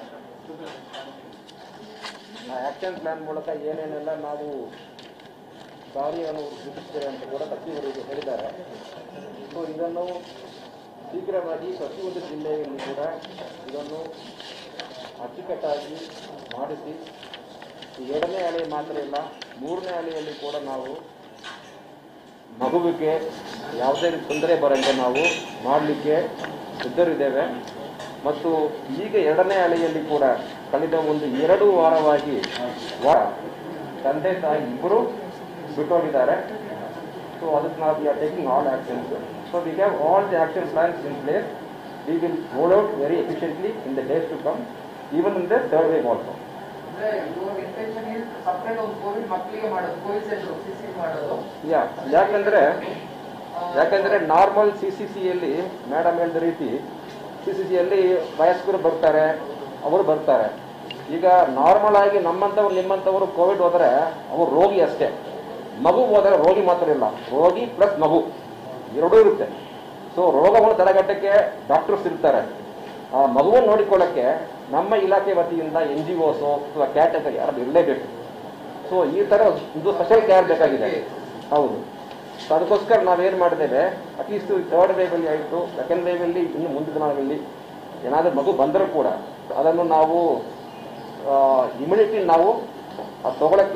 ಆ ಆ್ಯಕ್ಷನ್ ಪ್ಲ್ಯಾನ್ ಮೂಲಕ ಏನೇನೆಲ್ಲ ನಾವು ಕಾರ್ಯವನ್ನು ರೂಪಿಸ್ತೇವೆ ಅಂತ ಕೂಡ ಸಚಿವರು ಹೇಳಿದ್ದಾರೆ ಸೊ ಇದನ್ನು ಶೀಘ್ರವಾಗಿ ಪ್ರತಿಯೊಂದು ಜಿಲ್ಲೆಯಲ್ಲಿ ಕೂಡ ಇದನ್ನು ಅಚ್ಚುಕಟ್ಟಾಗಿ ಮಾಡಿಸಿ ಈ ಎರಡನೇ ಅಲೆ ಮಾತ್ರ ಇಲ್ಲ ಮೂರನೇ ಅಲೆಯಲ್ಲಿ ಕೂಡ ನಾವು ಮಗುವಿಗೆ ಯಾವುದೇ ರೀತಿ ತೊಂದರೆ ಬರಂತೆ ನಾವು ಮಾಡಲಿಕ್ಕೆ ಸಿದ್ಧರಿದ್ದೇವೆ ಮತ್ತು ಈಗ ಎರಡನೇ ಅಲೆಯಲ್ಲಿ ಕೂಡ ಕಳೆದ ಒಂದು ಎರಡು ವಾರವಾಗಿ ವಾರ ತಂದೆ ತಾಯಿ ಇಬ್ಬರು ಬಿಟ್ಟೋಗಿದ್ದಾರೆ ಸೊ ಅದಕ್ಕೆ ನಾವು we are taking all actions so we have all the action plans in place we will roll out very efficiently in the days to come even in the third wave also ಅಂದ್ರೆ ಇವ್ರ intention is separate ಒಂದು Covid ಮಕ್ಕಳಿಗೆ ಮಾಡೋದು Covid centre CC ಮಾಡೋದು ಯಾ ಯಾಕಂದ್ರೆ ಯಾಕಂದ್ರೆ normal C C ಸಿಯಲ್ಲಿ ಮೇಡಮ್ ಹೇಳಿದ ರೀತಿ ಸಿ ಸಿ ಸಿಯಲ್ಲಿ ವಯಸ್ಕರು ಬರ್ತಾರೆ ಅವರು ಬರ್ತಾರೆ ಈಗ ನಾರ್ಮಲ್ ಆಗಿ ನಮ್ಮಂಥವ್ರು ನಿಮ್ಮಂಥವ್ರು ಕೋವಿಡ್ ಹೋದರೆ ಅವರು ರೋಗಿ ಅಷ್ಟೇ ಮಗು ಹೋದರೆ ರೋಗಿ ಮಾತ್ರ ಇಲ್ಲ ರೋಗಿ ಪ್ಲಸ್ ಮಗು ಎರಡೂ ಇರುತ್ತೆ ಸೊ ರೋಗವನ್ನು ತಡೆಗಟ್ಟಕ್ಕೆ ಡಾಕ್ಟರ್ಸ್ ಇರ್ತಾರೆ ಆ ಮಗುವನ್ನು ನೋಡಿಕೊಳ್ಳಕ್ಕೆ ನಮ್ಮ ಇಲಾಖೆ ವತಿಯಿಂದ ಎನ್ ಜಿ ಒಸು ಅಥವಾ ಕ್ಯಾಟಗರಿ ಯಾರು ಇರಲೇಬೇಕು ಸೊ ಈ ತರ ಇದು ಸ್ಪೆಷಲ್ ಕೇರ್ ಬೇಕಾಗಿದೆ ಹೌದು ಸೊ ಅದಕ್ಕೋಸ್ಕರ ನಾವೇನು ಮಾಡಿದ್ದೇವೆ ಅಟ್ಲೀಸ್ಟ್ ಥರ್ಡ್ ವೇವಲ್ಲಿ ಆಯಿತು ಸೆಕೆಂಡ್ ವೇವಲ್ಲಿ ಇನ್ನು ಮುಂದಿನ ದಿನಗಳಲ್ಲಿ ಏನಾದರೂ ಮಗು ಬಂದರೂ ಕೂಡ ಅದನ್ನು ನಾವು ಇಮಿಡಿಯೇಟ್ಲಿ ನಾವು ಅದು ತಗೊಳಕ್ಕೆ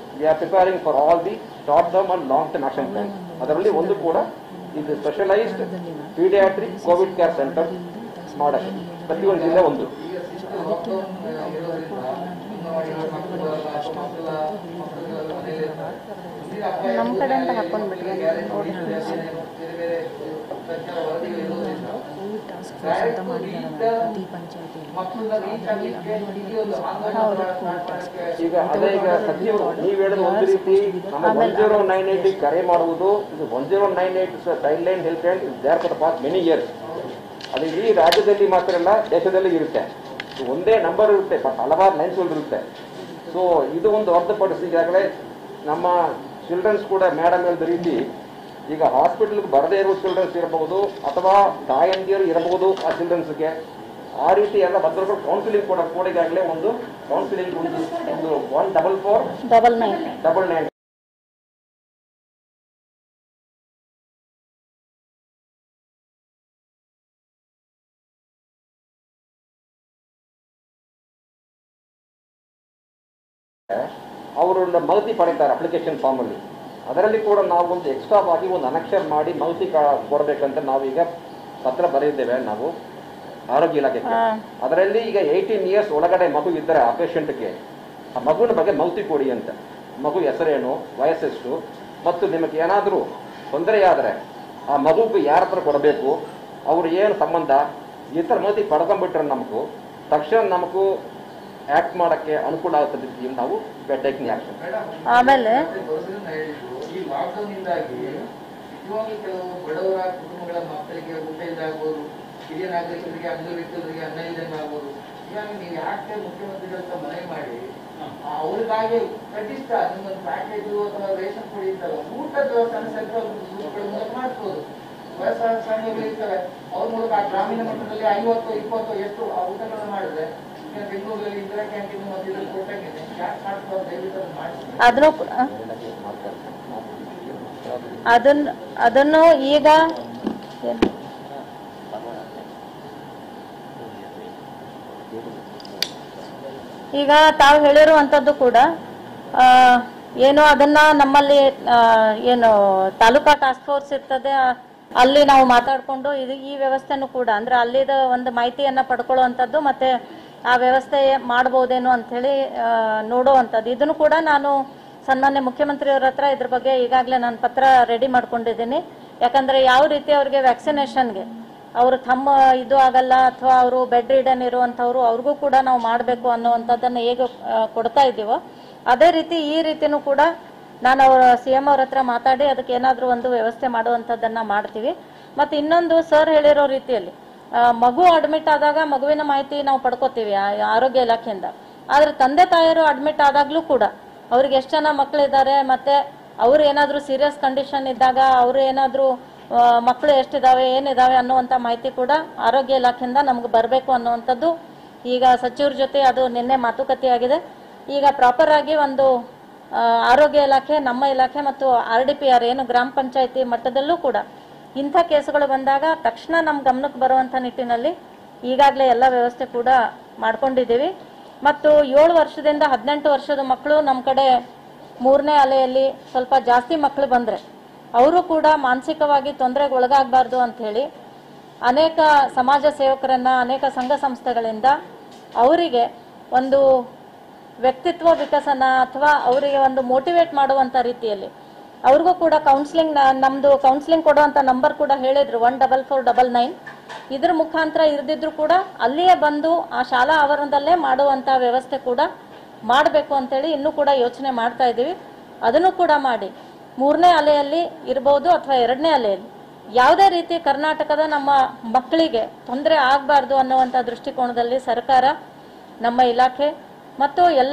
we are preparing for all the short term and long term action plan ಅದರಲ್ಲಿ ಒಂದು ಕೂಡ ಇದು specialised paediatric Covid care centre ಮಾಡಕ್ಕೆ ಪ್ರತಿಯೊಂದು ಜಿಲ್ಲೆ ಒಂದು ಈಗ ಶಿಸ್ತು ಲಾಕ್ಡೌನ್ ಇರೋದ್ರಿಂದ ಅಂಗನವಾಡಿಗಳ ಮಕ್ಕಳು ಅಥವಾ ಮಕ್ಕಳ ಮಕ್ಕಳುಗಳೆಲ್ಲ ಮನೆಯಲ್ಲೇ ಇರ್ತಾರೆ. ಮುಂದಿನ ಅಪಾಯ ನಮ್ಮ ಕಡೆ ಅಂತ ದೂರ ಹಾಕೊಂಡ್ಬಿಟ್ರೆ ಬೇರೆ ಬೇರೆ ಬೇರೆ ತಜ್ಞರ ವರದಿಗಳು ಇರೋದ್ರಿಂದ ಕೋವಿಡ್ ಟಾಸ್ಕ್ ಫೋರ್ಸ್ direct ಅಂತ to ಮಾಡಿದಾರಲ್ಲ reach ಪ್ರತಿ ಪಂಚಾಯತಿಯಲ್ಲಿ ಮಕ್ಕಳನ್ನ ರೀಚ್ ಆಗ್ಲಿಕ್ಕೆ ಈ ಒಂದು ಆಂದೋಲನ ಸ್ಟಾರ್ಟ್ ಮಾಡಕ್ಕೆ ಈಗ ಅದೇ ಈಗ ಸಚಿವರು ನೀವು ಹೇಳಿದ ಒಂದು ರೀತಿ ನಮ್ಮ ಒನ್ ಜೀರೋ ನೈನ್ ಏಟ್ ಕರೆ ಮಾಡುವುದು ಇದು one zero nine eight child line health line is there for past many years ಅದು ಇಡೀ ರಾಜ್ಯದಲ್ಲಿ ಮಾತ್ರ ಅಲ್ಲ ದೇಶದಲ್ಲಿ ಇರುತ್ತೆ ಇದು ಒಂದೇ ನಂಬರ್ ಇರುತ್ತೆ ಬಟ್ ಹಲವಾರು ಲೈನ್ಸ್ಗಳು ಇರುತ್ತೆ ಸೊ ಇದು ಒಂದು ಹೊರತುಪಡಿಸಿ ಈಗಾಗಲೇ ನಮ್ಮ ಚಿಲ್ಡ್ರನ್ಸ್ ಕೂಡ ಮೇಡಮ್ ಹೇಳಿದ ರೀತಿ ಈಗ ಹಾಸ್ಪಿಟಲ್ಗೆ ಬರದೇ ಇರುವ ಚಿಲ್ಡ್ರನ್ಸ್ ಇರಬಹುದು ಅಥವಾ ತಾಯಂದಿಯರು ಇರಬಹುದು ಆ ಚಿಲ್ಡ್ರನ್ಸ್ಗೆ ಆ ರೀತಿ ಎಲ್ಲ ಭದ್ರಗಳು ಕೌನ್ಸಿಲಿಂಗ್ ಕೂಡ ಕೂಡ ಈಗಾಗಲೇ ಒಂದು ಕೌನ್ಸಿಲಿಂಗ್ ಒಂದು ಒಂದು one double four double nine double nine ಅವರು ಮಗತಿ ಪಡಿತಾರೆ ಅಪ್ಲಿಕೇಶನ್ ಫಾರ್ಮ್ ಅಲ್ಲಿ ಅದರಲ್ಲಿ ಕೂಡ ನಾವು ಒಂದು ಎಕ್ಸ್ಟ್ರಾ ಆಗಿ ಒಂದು ಅನಕ್ಷರ್ ಮಾಡಿ ಮಗತಿ ಕಾ- ಕೊಡ್ಬೇಕಂತ ನಾವು ಈಗ ಪತ್ರ ಬರೆದಿದ್ದೇವೆ ನಾವು ಆರೋಗ್ಯ ಇಲಾಖೆಗೆ ಹಾ. ಅದರಲ್ಲಿ ಈಗ ಏಯ್ಟೀನ್ ಇಯರ್ಸ್ ಒಳಗಡೆ ಮಗು ಇದ್ದರೆ ಆ ಪೇಷಂಟ್ಗೆ ಆ ಮಗುವಿನ ಬಗ್ಗೆ ಮೌತಿ ಕೊಡಿ ಅಂತ ಮಗು ಹೆಸರೇನು ವಯಸ್ಸೆಷ್ಟು ಮತ್ತು ನಿಮಗೆ ಏನಾದರೂ ತೊಂದರೆಯಾದರೆ ಆ ಮಗುಗೆ ಯಾರ ಹತ್ರ ಕೊಡಬೇಕು ಅವ್ರು ಏನು ಸಂಬಂಧ ಈ ಥರ ಮೌತಿ ಪಡ್ಕೊಂಡ್ಬಿಟ್ರೆ ನಮಗೂ ತಕ್ಷಣ ನಮಗೂ ಆ್ಯಕ್ಟ್ ಮಾಡೋಕ್ಕೆ ಅನುಕೂಲ ಆಗ್ತದೆ ಅಂತ ನಾವು ಟೇಕಿಂಗ್ ಆ್ಯಕ್ಷನ್ ಮೇಡಮ್ ಆಮೇಲೆ ಬರೋದ್ರಿಂದ ಹೇಳಿದ್ರು ಈ ಲಾಕ್ಡೌನ್ ಇಂದಾಗಿ ನಿಜವಾಗ್ಲೂ ಕೆಲವು ಬಡವರ ಕುಟುಂಬಗಳ ಮಕ್ಕಳಿಗೆ ಊಟ ಇದಾಗ್ಬೋದು ಹಿರಿಯ ನಾಗರಿಕರಿಗೆ ಅಂಗವಿಕಲರಿಗೆ ಅನ್ನ ಇಲ್ದಂಗೆ ಆಗ್ಬೋದು ಹೀಗಾಗಿ ನೀವು ಯಾಕೆ ಮುಖ್ಯಮಂತ್ರಿಗಳ ಹತ್ರ ಮನವಿ ಮಾಡಿ ಆ, ಅವ್ರಿಗಾಗಿ ಕನಿಷ್ಠ ನಿಮ್ಮೊಂದು ಪ್ಯಾಕೇಜು ಅಥವಾ ರೇಷನ್ ಕೊಡಿ ಇರ್ತಲ್ಲ ಊಟದ ವ್ಯವಸ್ಥೆ ಸೆಂಟ್ರಲ್ ಗ್ರೂಪ್ಗಳ ಮೂಲಕ ಮಾಡಿಸ್ಬೋದು ವಯಸ್ಸಾದ ಸಂಘಗಳು ಇರ್ತಾರೆ ಅವ್ರ ಮೂಲಕ ಆ ಗ್ರಾಮೀಣ ಮಟ್ಟದಲ್ಲಿ ಐವತ್ತು ಇಪ್ಪತ್ತು ಎಷ್ಟು ಆ ಊಟಗಳನ್ನು ಮಾಡಿದ್ರೆ ಈಗ ಬೆಂಗಳೂರಲ್ಲಿ ಇಂದಿರಾ ಕ್ಯಾಂಟೀನ್ ಮತ್ತು ಇದ್ರಲ್ಲಿ ಕೊಟ್ಟಂಗಿದೆ ಯಾಕೆ ಮಾಡ್ತಾರೆ ದಯವಿಟ್ಟು ಅದನ್ನ ಮಾಡಿಸಿ ಅದನ್ನು ಕೂಡ ಅದನ್ನ ಅದನ್ನು ಈಗ ಏನು? ಈಗ ತಾವು ಹೇಳಿರುವಂಥದ್ದು ಕೂಡ ಆ, ಏನು ಅದನ್ನ ನಮ್ಮಲ್ಲಿ ಆ, ಏನು ತಾಲೂಕಾ ಟಾಸ್ಕ್ ಫೋರ್ಸ್ ಇರ್ತದೆ ಆ, ಅಲ್ಲಿ ನಾವು ಮಾತಾಡಿಕೊಂಡು ಇದು ಈ ವ್ಯವಸ್ಥೆನೂ ಕೂಡ ಅಂದ್ರೆ ಅಲ್ಲಿದ ಒಂದು ಮಾಹಿತಿಯನ್ನ ಪಡ್ಕೊಳ್ಳುವಂಥದ್ದು ಮತ್ತೆ ಆ ವ್ಯವಸ್ಥೆ ಮಾಡ್ಬೋದೇನೋ ಅಂಥೇಳಿ ನೋಡುವಂಥದ್ದು ಇದನ್ನು ಕೂಡ ನಾನು ಸನ್ಮಾನ್ಯ ಮುಖ್ಯಮಂತ್ರಿಯವರ ಹತ್ರ ಇದ್ರ ಬಗ್ಗೆ ಈಗಾಗಲೇ ನಾನು ಪತ್ರ ರೆಡಿ ಮಾಡ್ಕೊಂಡಿದ್ದೀನಿ ಯಾಕಂದ್ರೆ ಯಾವ ರೀತಿ ಅವ್ರಿಗೆ ವ್ಯಾಕ್ಸಿನೇಷನ್ಗೆ ಅವರು ತಮ್ಮ ಇದು ಆಗಲ್ಲ ಅಥವಾ ಅವರು ಬೆಡ್ ರಿಡನ್ ಇರುವಂಥವ್ರು ಅವ್ರಿಗೂ ಕೂಡ ನಾವು ಮಾಡಬೇಕು ಅನ್ನುವಂಥದ್ದನ್ನು ಹೇಗೆ ಆ, ಕೊಡ್ತಾ ಇದ್ದೀವೋ ಅದೇ ರೀತಿ ಈ ರೀತಿನೂ ಕೂಡ ನಾನು ಅವರ ಸಿ ಎಂ ಅವ್ರ ಹತ್ರ ಮಾತಾಡಿ ಅದಕ್ಕೆ ಏನಾದರೂ ಒಂದು ವ್ಯವಸ್ಥೆ ಮಾಡುವಂಥದ್ದನ್ನ ಮಾಡ್ತೀವಿ ಮತ್ತು ಇನ್ನೊಂದು ಸರ್ ಹೇಳಿರೋ ರೀತಿಯಲ್ಲಿ ಆ, ಮಗು ಅಡ್ಮಿಟ್ ಆದಾಗ ಮಗುವಿನ ಮಾಹಿತಿ ನಾವು ಪಡ್ಕೋತೀವಿ ಆ- ಆರೋಗ್ಯ ಇಲಾಖೆಯಿಂದ ಆದರೆ ತಂದೆ ತಾಯಿಯರು ಅಡ್ಮಿಟ್ ಆದಾಗಲೂ ಕೂಡ ಅವ್ರಿಗೆ ಎಷ್ಟು ಜನ ಮಕ್ಕಳಿದ್ದಾರೆ ಮತ್ತೆ ಅವ್ರು ಏನಾದರೂ ಸೀರಿಯಸ್ ಕಂಡೀಷನ್ ಇದ್ದಾಗ ಅವರು ಏನಾದರೂ ಮಕ್ಕಳು ಎಷ್ಟಿದಾವೆ ಏನಿದಾವೆ ಅನ್ನುವಂಥ ಮಾಹಿತಿ ಕೂಡ ಆರೋಗ್ಯ ಇಲಾಖೆಯಿಂದ ನಮ್ಗೆ ಬರಬೇಕು ಅನ್ನುವಂಥದ್ದು ಈಗ ಸಚಿವರ ಜೊತೆ ಅದು ನಿನ್ನೆ ಮಾತುಕತೆ ಆಗಿದೆ ಈಗ ಪ್ರಾಪರ್ ಆಗಿ ಒಂದು ಆ, ಆರೋಗ್ಯ ಇಲಾಖೆ ನಮ್ಮ ಇಲಾಖೆ ಮತ್ತು ಆರ್ ಡಿ ಪಿ ಆರ್ ಏನು ಗ್ರಾಮ ಪಂಚಾಯತಿ ಮಟ್ಟದಲ್ಲೂ ಕೂಡ ಇಂಥ ಕೇಸುಗಳು ಬಂದಾಗ ತಕ್ಷಣ ನಮ್ಮ ಗಮನಕ್ಕೆ ಬರುವಂಥ ನಿಟ್ಟಿನಲ್ಲಿ ಈಗಾಗಲೇ ಎಲ್ಲ ವ್ಯವಸ್ಥೆ ಕೂಡ ಮಾಡ್ಕೊಂಡಿದ್ದೀವಿ ಮತ್ತು ಏಳು ವರ್ಷದಿಂದ ಹದಿನೆಂಟು ವರ್ಷದ ಮಕ್ಕಳು ನಮ್ಮ ಕಡೆ ಮೂರನೇ ಅಲೆಯಲ್ಲಿ ಸ್ವಲ್ಪ ಜಾಸ್ತಿ ಮಕ್ಕಳು ಬಂದರೆ ಅವರು ಕೂಡ ಮಾನಸಿಕವಾಗಿ ತೊಂದರೆಗೆ ಒಳಗಾಗಬಾರ್ದು ಅಂಥೇಳಿ ಅನೇಕ ಸಮಾಜ ಸೇವಕರನ್ನ ಅನೇಕ ಸಂಘ ಸಂಸ್ಥೆಗಳಿಂದ ಅವರಿಗೆ ಒಂದು ವ್ಯಕ್ತಿತ್ವ ವಿಕಸನ ಅಥವಾ ಅವರಿಗೆ ಒಂದು ಮೋಟಿವೇಟ್ ಮಾಡುವಂಥ ರೀತಿಯಲ್ಲಿ ಅವ್ರಿಗೂ ಕೂಡ ಕೌನ್ಸಿಲಿಂಗ್ ನಮ್ಮದು ಕೌನ್ಸಿಲಿಂಗ್ ಕೊಡುವಂಥ ನಂಬರ್ ಕೂಡ ಹೇಳಿದ್ರು one double four double nine ಇದ್ರ ಮುಖಾಂತರ ಇರದಿದ್ರು ಕೂಡ ಅಲ್ಲಿಯೇ ಬಂದು ಆ ಶಾಲಾ ಆವರಣದಲ್ಲೇ ಮಾಡುವಂಥ ವ್ಯವಸ್ಥೆ ಕೂಡ ಮಾಡಬೇಕು ಅಂತೇಳಿ ಇನ್ನೂ ಕೂಡ ಯೋಚನೆ ಮಾಡ್ತಾ ಇದ್ದೀವಿ ಅದನ್ನು ಕೂಡ ಮಾಡಿ ಮೂರನೇ ಅಲೆಯಲ್ಲಿ ಇರ್ಬೋದು ಅಥವಾ ಎರಡನೇ ಅಲೆಯಲ್ಲಿ ಯಾವುದೇ ರೀತಿ ಕರ್ನಾಟಕದ ನಮ್ಮ ಮಕ್ಕಳಿಗೆ ತೊಂದರೆ ಆಗಬಾರ್ದು ಅನ್ನುವಂಥ ದೃಷ್ಟಿಕೋನದಲ್ಲಿ ಸರ್ಕಾರ ನಮ್ಮ ಇಲಾಖೆ ಮತ್ತು ಎಲ್ಲ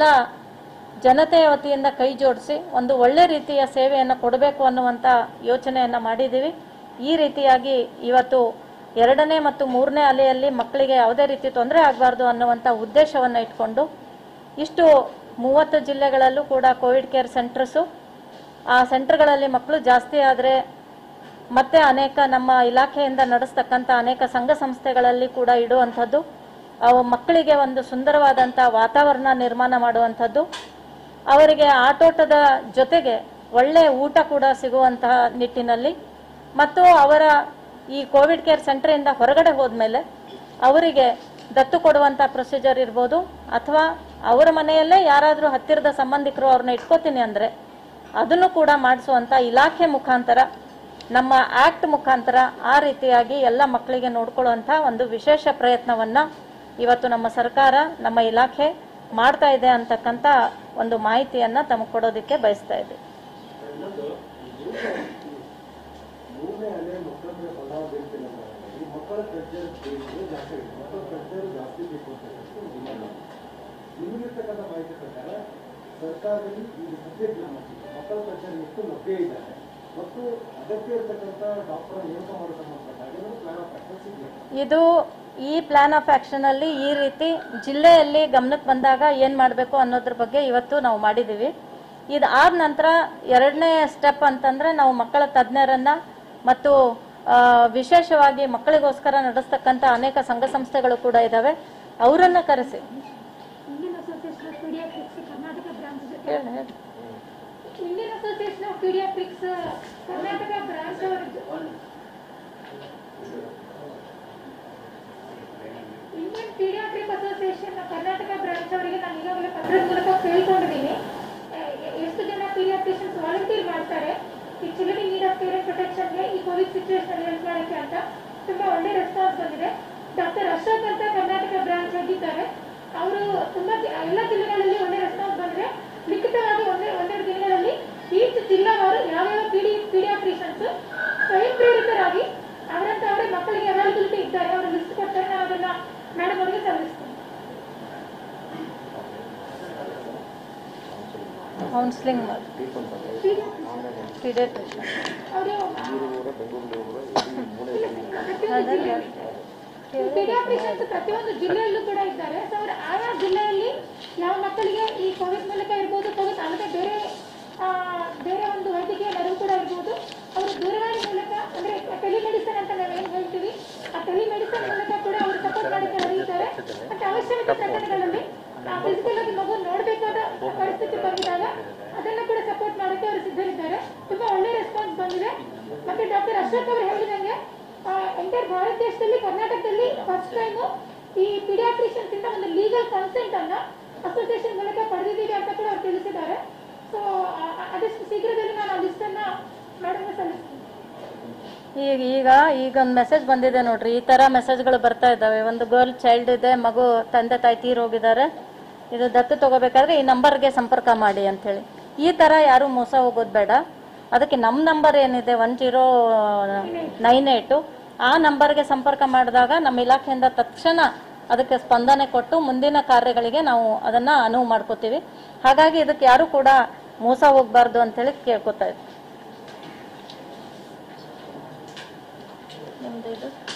ಜನತೆಯ ವತಿಯಿಂದ ಕೈ ಜೋಡಿಸಿ ಒಂದು ಒಳ್ಳೆ ರೀತಿಯ ಸೇವೆಯನ್ನು ಕೊಡಬೇಕು ಅನ್ನುವಂಥ ಯೋಚನೆಯನ್ನು ಮಾಡಿದ್ದೀವಿ ಈ ರೀತಿಯಾಗಿ ಇವತ್ತು ಎರಡನೇ ಮತ್ತು ಮೂರನೇ ಅಲೆಯಲ್ಲಿ ಮಕ್ಕಳಿಗೆ ಯಾವುದೇ ರೀತಿ ತೊಂದರೆ ಆಗಬಾರ್ದು ಅನ್ನುವಂಥ ಉದ್ದೇಶವನ್ನು ಇಟ್ಕೊಂಡು ಇಷ್ಟು ಮೂವತ್ತು ಜಿಲ್ಲೆಗಳಲ್ಲೂ ಕೂಡ ಕೋವಿಡ್ ಕೇರ್ ಸೆಂಟರ್ಸು ಆ ಸೆಂಟರ್ಗಳಲ್ಲಿ ಮಕ್ಕಳು ಜಾಸ್ತಿ ಆದರೆ ಮತ್ತೆ ಅನೇಕ ನಮ್ಮ ಇಲಾಖೆಯಿಂದ ನಡೆಸ್ತಕ್ಕಂಥ ಅನೇಕ ಸಂಘ ಸಂಸ್ಥೆಗಳಲ್ಲಿ ಕೂಡ ಇಡುವಂಥದ್ದು ಅವು ಮಕ್ಕಳಿಗೆ ಒಂದು ಸುಂದರವಾದಂಥ ವಾತಾವರಣ ನಿರ್ಮಾಣ ಮಾಡುವಂಥದ್ದು ಅವರಿಗೆ ಆಟೋಟದ ಜೊತೆಗೆ ಒಳ್ಳೆ ಊಟ ಕೂಡ ಸಿಗುವಂತಹ ನಿಟ್ಟಿನಲ್ಲಿ ಮತ್ತು ಅವರ ಈ ಕೋವಿಡ್ ಕೇರ್ ಸೆಂಟರಿಂದ ಹೊರಗಡೆ ಹೋದ್ಮೇಲೆ ಅವರಿಗೆ ದತ್ತು ಕೊಡುವಂಥ ಪ್ರೊಸೀಜರ್ ಇರ್ಬೋದು ಅಥವಾ ಅವರ ಮನೆಯಲ್ಲೇ ಯಾರಾದರೂ ಹತ್ತಿರದ ಸಂಬಂಧಿಕರು ಅವ್ರನ್ನ ಇಟ್ಕೋತೀನಿ ಅಂದರೆ ಅದನ್ನು ಕೂಡ ಮಾಡಿಸುವಂಥ ಇಲಾಖೆ ಮುಖಾಂತರ ನಮ್ಮ ಆಕ್ಟ್ ಮುಖಾಂತರ ಆ ರೀತಿಯಾಗಿ ಎಲ್ಲ ಮಕ್ಕಳಿಗೆ ನೋಡ್ಕೊಳ್ಳುವಂಥ ಒಂದು ವಿಶೇಷ ಪ್ರಯತ್ನವನ್ನ ಇವತ್ತು ನಮ್ಮ ಸರ್ಕಾರ ನಮ್ಮ ಇಲಾಖೆ ಮಾಡ್ತಾ ಇದೆ ಅಂತಕ್ಕಂಥ ಒಂದು ಮಾಹಿತಿಯನ್ನ ತಮಗೆ ಕೊಡೋದಕ್ಕೆ ಬಯಸ್ತಾ ಇದ್ದೀವಿ ಮೂರನೇ ಅಲೆ ಮಕ್ಕಳ ಮೇಲೆ ಪ್ರಭಾವ ಬೀಳ್ತಿಲ್ಲ ಈ ಮಕ್ಕಳ ಕಲ್ಚರ್ ಬೇಕು ಜಾಸ್ತಿ ಇದೆ ಮಕ್ಕಳ ಕಲ್ಚರ್ ಜಾಸ್ತಿ ಬೇಕು ಅಂತ ಹೇಳಿ ಒಂದು ಡಿಮಾಂಡ್ ಇದೆ. ನಿಮಗಿರ್ತಕ್ಕಂಥ ಮಾಹಿತಿ ಪ್ರಕಾರ ಸರ್ಕಾರದಲ್ಲಿ ಈಗ ಸದ್ಯಕ್ಕೆ ಮಕ್ಕಳ ಕಲ್ಚರ್ ಎಷ್ಟು ಲಭ್ಯ ಇದ್ದಾರೆ ಮತ್ತು ಅಗತ್ಯ ಇರತಕ್ಕಂಥ ಡಾಕ್ಟರ್ ನೇಮಕ ಮಾಡೋ ಸಂಬಂಧಪಟ್ಟಾಗ ಪ್ಲಾನ್ ಆಫ್ ಆಕ್ಷನ್ ಸಿಗಬೇಕು ಇದು ಈ ಪ್ಲಾನ್ ಆಫ್ ಆಕ್ಷನ್ ಅಲ್ಲಿ ಈ ರೀತಿ ಜಿಲ್ಲೆಯಲ್ಲಿ ಗಮನಕ್ಕೆ ಬಂದಾಗ ಏನ್ ಮಾಡಬೇಕು ಅನ್ನೋದ್ರ ಬಗ್ಗೆ ಇವತ್ತು ನಾವು ಮಾಡಿದೀವಿ ಇದಾದ ನಂತರ ಎರಡನೇ ಸ್ಟೆಪ್ ಅಂತಂದ್ರೆ ನಾವು ಮಕ್ಕಳ ತಜ್ಞರನ್ನ ಮತ್ತು ಆ, ವಿಶೇಷವಾಗಿ ಮಕ್ಕಳಿಗೋಸ್ಕರ ನಡೆಸ್ತಕ್ಕಂಥ ಅನೇಕ ಸಂಘ ಸಂಸ್ಥೆಗಳು ಕೂಡ ಇದಾವೆ ಅವರನ್ನ ಕರೆಸಿ Indian association of paediatrics Karnataka branch ಜೊತೆ ಹೇಳಿ ಹೇಳಿ Indian association of paediatrics Karnataka branch ಅವರ Indian paediatric association Karnataka branch ಅವರಿಗೆ ನಾನು ಈಗಾಗಲೇ ಪತ್ರದ ಮೂಲಕ ಕೇಳ್ಕೊಂಡಿದ್ದೀನಿ ಎ- ಎ- ಎಷ್ಟು ಜನ ಪೀಡಿಯಾಟ್ರಿಷಿಯನ್ಸ್ ವಾಲಂಟಿಯರ್ ಮಾಡ್ತಾರೆ ಈ ಚಿಲ್ಡ್ರನ್ ನೀಡ್ ಆಫ್ ಕೇರ್ ಪ್ರೊಟೆಕ್ಷನ್ಗೆ ಈ ಕೋವಿಡ್ ಸಿಚುವೇಶನ್ ಹೆಲ್ಪ್ ಮಾಡೋಕ್ಕೆ ಅಂತ ತುಂಬಾ ಒಳ್ಳೆ ರೆಸ್ಪಾನ್ಸ್ ಬಂದಿದೆ ಡಾಕ್ಟರ್ ಅಶೋಕ್ ಅಂತ ಕರ್ನಾಟಕ ಬ್ರಾಂಚ್ ಆಗಿದ್ದಾರೆ ಅವರು ತುಂಬಾ ಜಿ- ಎಲ್ಲ ಜಿಲ್ಲೆಗಳಲ್ಲಿ ಒಳ್ಳೆ ರೆಸ್ಪಾನ್ಸ್ ಬಂದಿದೆ ಲಿಖಿತವಾಗಿ ಒಂದೇ ಒಂದೆರಡು ದಿನಗಳಲ್ಲಿ ಈಚ್ ಜಿಲ್ಲಾವಾರು ಯಾವ್ಯಾವ ಪಿಡಿ ಪೀಡಿಯಾಟ್ರಿಷನ್ಸ್ ಸ್ವಯಂ ಪ್ರೇರಿತರಾಗಿ ಅವರಂತ ಅವರೇ ಮಕ್ಕಳಿಗೆ ಅವೈಲಬಿಲಿಟಿ ಇದ್ದಾರೆ ಅವರು ಲಿಸ್ಟ್ ಕೊಡ್ತಾರೆ ನಾವು ಅದನ್ನ ಮೇಡಮ್ ಅವರಿಗೆ ಸಲ್ಲಿಸ್ತೀವಿ ಕೌನ್ಸಿಲಿಂಗ್ ಮಾಡಿ ಪೀಡಿಯಾಟ್ರಿಷಿಯನ್ ಅವರು ಹೇಳಿ ಪೀಡಿಯಾಟ್ರಿಷಿಯನ್ಸ್ ಪ್ರತಿಯೊಂದು ಜಿಲ್ಲೆಯಲ್ಲೂ ಕೂಡ ಇದ್ದಾರೆ ಸೊ ಅವರು ಆಯಾ ಜಿಲ್ಲೆಯಲ್ಲಿ ಯಾವ ಮಕ್ಕಳಿಗೆ ಈ ಕೋವಿಡ್ ಮೂಲಕ ಇರ್ಬೋದು ಕೋವಿಡ್ ಅಲ್ಲದೆ ಬೇರೆ ಆ, ಬೇರೆ ಒಂದು ವೈದ್ಯಕೀಯ ನೆರವು ಕೂಡ ಇರ್ಬೋದು ಅವರು ದೂರವಾಣಿ ಮೂಲಕ ಅಂದ್ರೆ ಟೆಲಿಮೆಡಿಸನ್ ಅಂತ ನಾವೇನು ಹೇಳ್ತೀವಿ ಆ ಟೆಲಿಮೆಡಿಸನ್ ಮೂಲಕ ಕೂಡ ಅವರು ಸಪೋರ್ಟ್ ಮಾಡಕ್ಕೆ ನಡೆಯುತ್ತಾರೆ ಮತ್ತೆ ಅವಶ್ಯಕತೆ ಪ್ರಕರಣಗಳಲ್ಲಿ ಫಿಸಿಕಲ್ ಆಗಿ ಮಗು ನೋಡಬೇಕಾದ ಪರಿಸ್ಥಿತಿ ಬಂದಾಗ ಅದನ್ನ ಕೂಡ ಸಪೋರ್ಟ್ ಮಾಡಕ್ಕೆ ಅವರು ಸಿದ್ಧರಿದ್ದಾರೆ ತುಂಬಾ ಒಳ್ಳೆ ರೆಸ್ಪಾನ್ಸ್ ಬಂದಿದೆ ಮತ್ತೆ ಡಾಕ್ಟರ್ ಅಶೋಕ್ ಅವರು ಹೇಳಿದಂಗೆ ಎಂಟರ್ ಭಾರತ ದೇಶದಲ್ಲಿ ಕರ್ನಾಟಕದಲ್ಲಿ ಫಸ್ಟ್ ಟೈಮ್ ಈ ಪಿಡಿಯಾಟ್ರಿಷಿಯನ್ಸ್ ಇಂದ ಒಂದು ಲೀಗಲ್ ಕನ್ಸೆಂಟ್ ಅನ್ನ ಅಸೋಸಿಯೇಷನ್ ಮೂಲಕ ಪಡೆದಿದ್ದೀವಿ ಅಂತ ಕೂಡ ಅವ್ರು ತಿಳಿಸಿದ್ದಾರೆ ಸೊ ಆದಷ್ಟು ಶೀಘ್ರದಲ್ಲಿ ನಾನು ಆ ಲಿಸ್ಟ್ ಅನ್ನ ಮೇಡಮ್ ಸಲ್ಲಿಸ್ತೀನಿ ಈಗ ಈಗ ಈಗ ಒಂದು ಮೆಸೇಜ್ ಬಂದಿದೆ ನೋಡ್ರಿ ಈ ತರ ಮೆಸೇಜ್ಗಳು ಬರ್ತಾ ಇದ್ದಾವೆ ಒಂದು ಗರ್ಲ್ ಚೈಲ್ಡ್ ಇದೆ ಮಗು ತಂದೆ ತಾಯಿ ತೀರ್ ಹೋಗಿದ್ದಾರೆ ಇದು ದತ್ತು ತಗೋಬೇಕಾದ್ರೆ ಈ ನಂಬರ್ಗೆ ಸಂಪರ್ಕ ಮಾಡಿ ಅಂತೇಳಿ ಈ ತರ ಯಾರು ಮೋಸ ಹೋಗೋದು ಬೇಡ ಅದಕ್ಕೆ ನಮ್ಮ ನಂಬರ್ ಏನಿದೆ ಒನ್ ಜೀರೋ ನೈನ್ ಏಟು ಆ ನಂಬರ್ಗೆ ಸಂಪರ್ಕ ಮಾಡಿದಾಗ ನಮ್ಮ ಇಲಾಖೆಯಿಂದ ತಕ್ಷಣ ಅದಕ್ಕೆ ಸ್ಪಂದನೆ ಕೊಟ್ಟು ಮುಂದಿನ ಕಾರ್ಯಗಳಿಗೆ ನಾವು ಅದನ್ನ ಅನುವು ಮಾಡ್ಕೋತೀವಿ ಹಾಗಾಗಿ ಇದಕ್ಕೆ ಯಾರು ಕೂಡ ಮೋಸ ಹೋಗ್ಬಾರ್ದು ಅಂತೇಳಿ ಕೇಳ್ಕೊತಾ ಇದ್ವಿ ನಿಮ್ದು ಇದು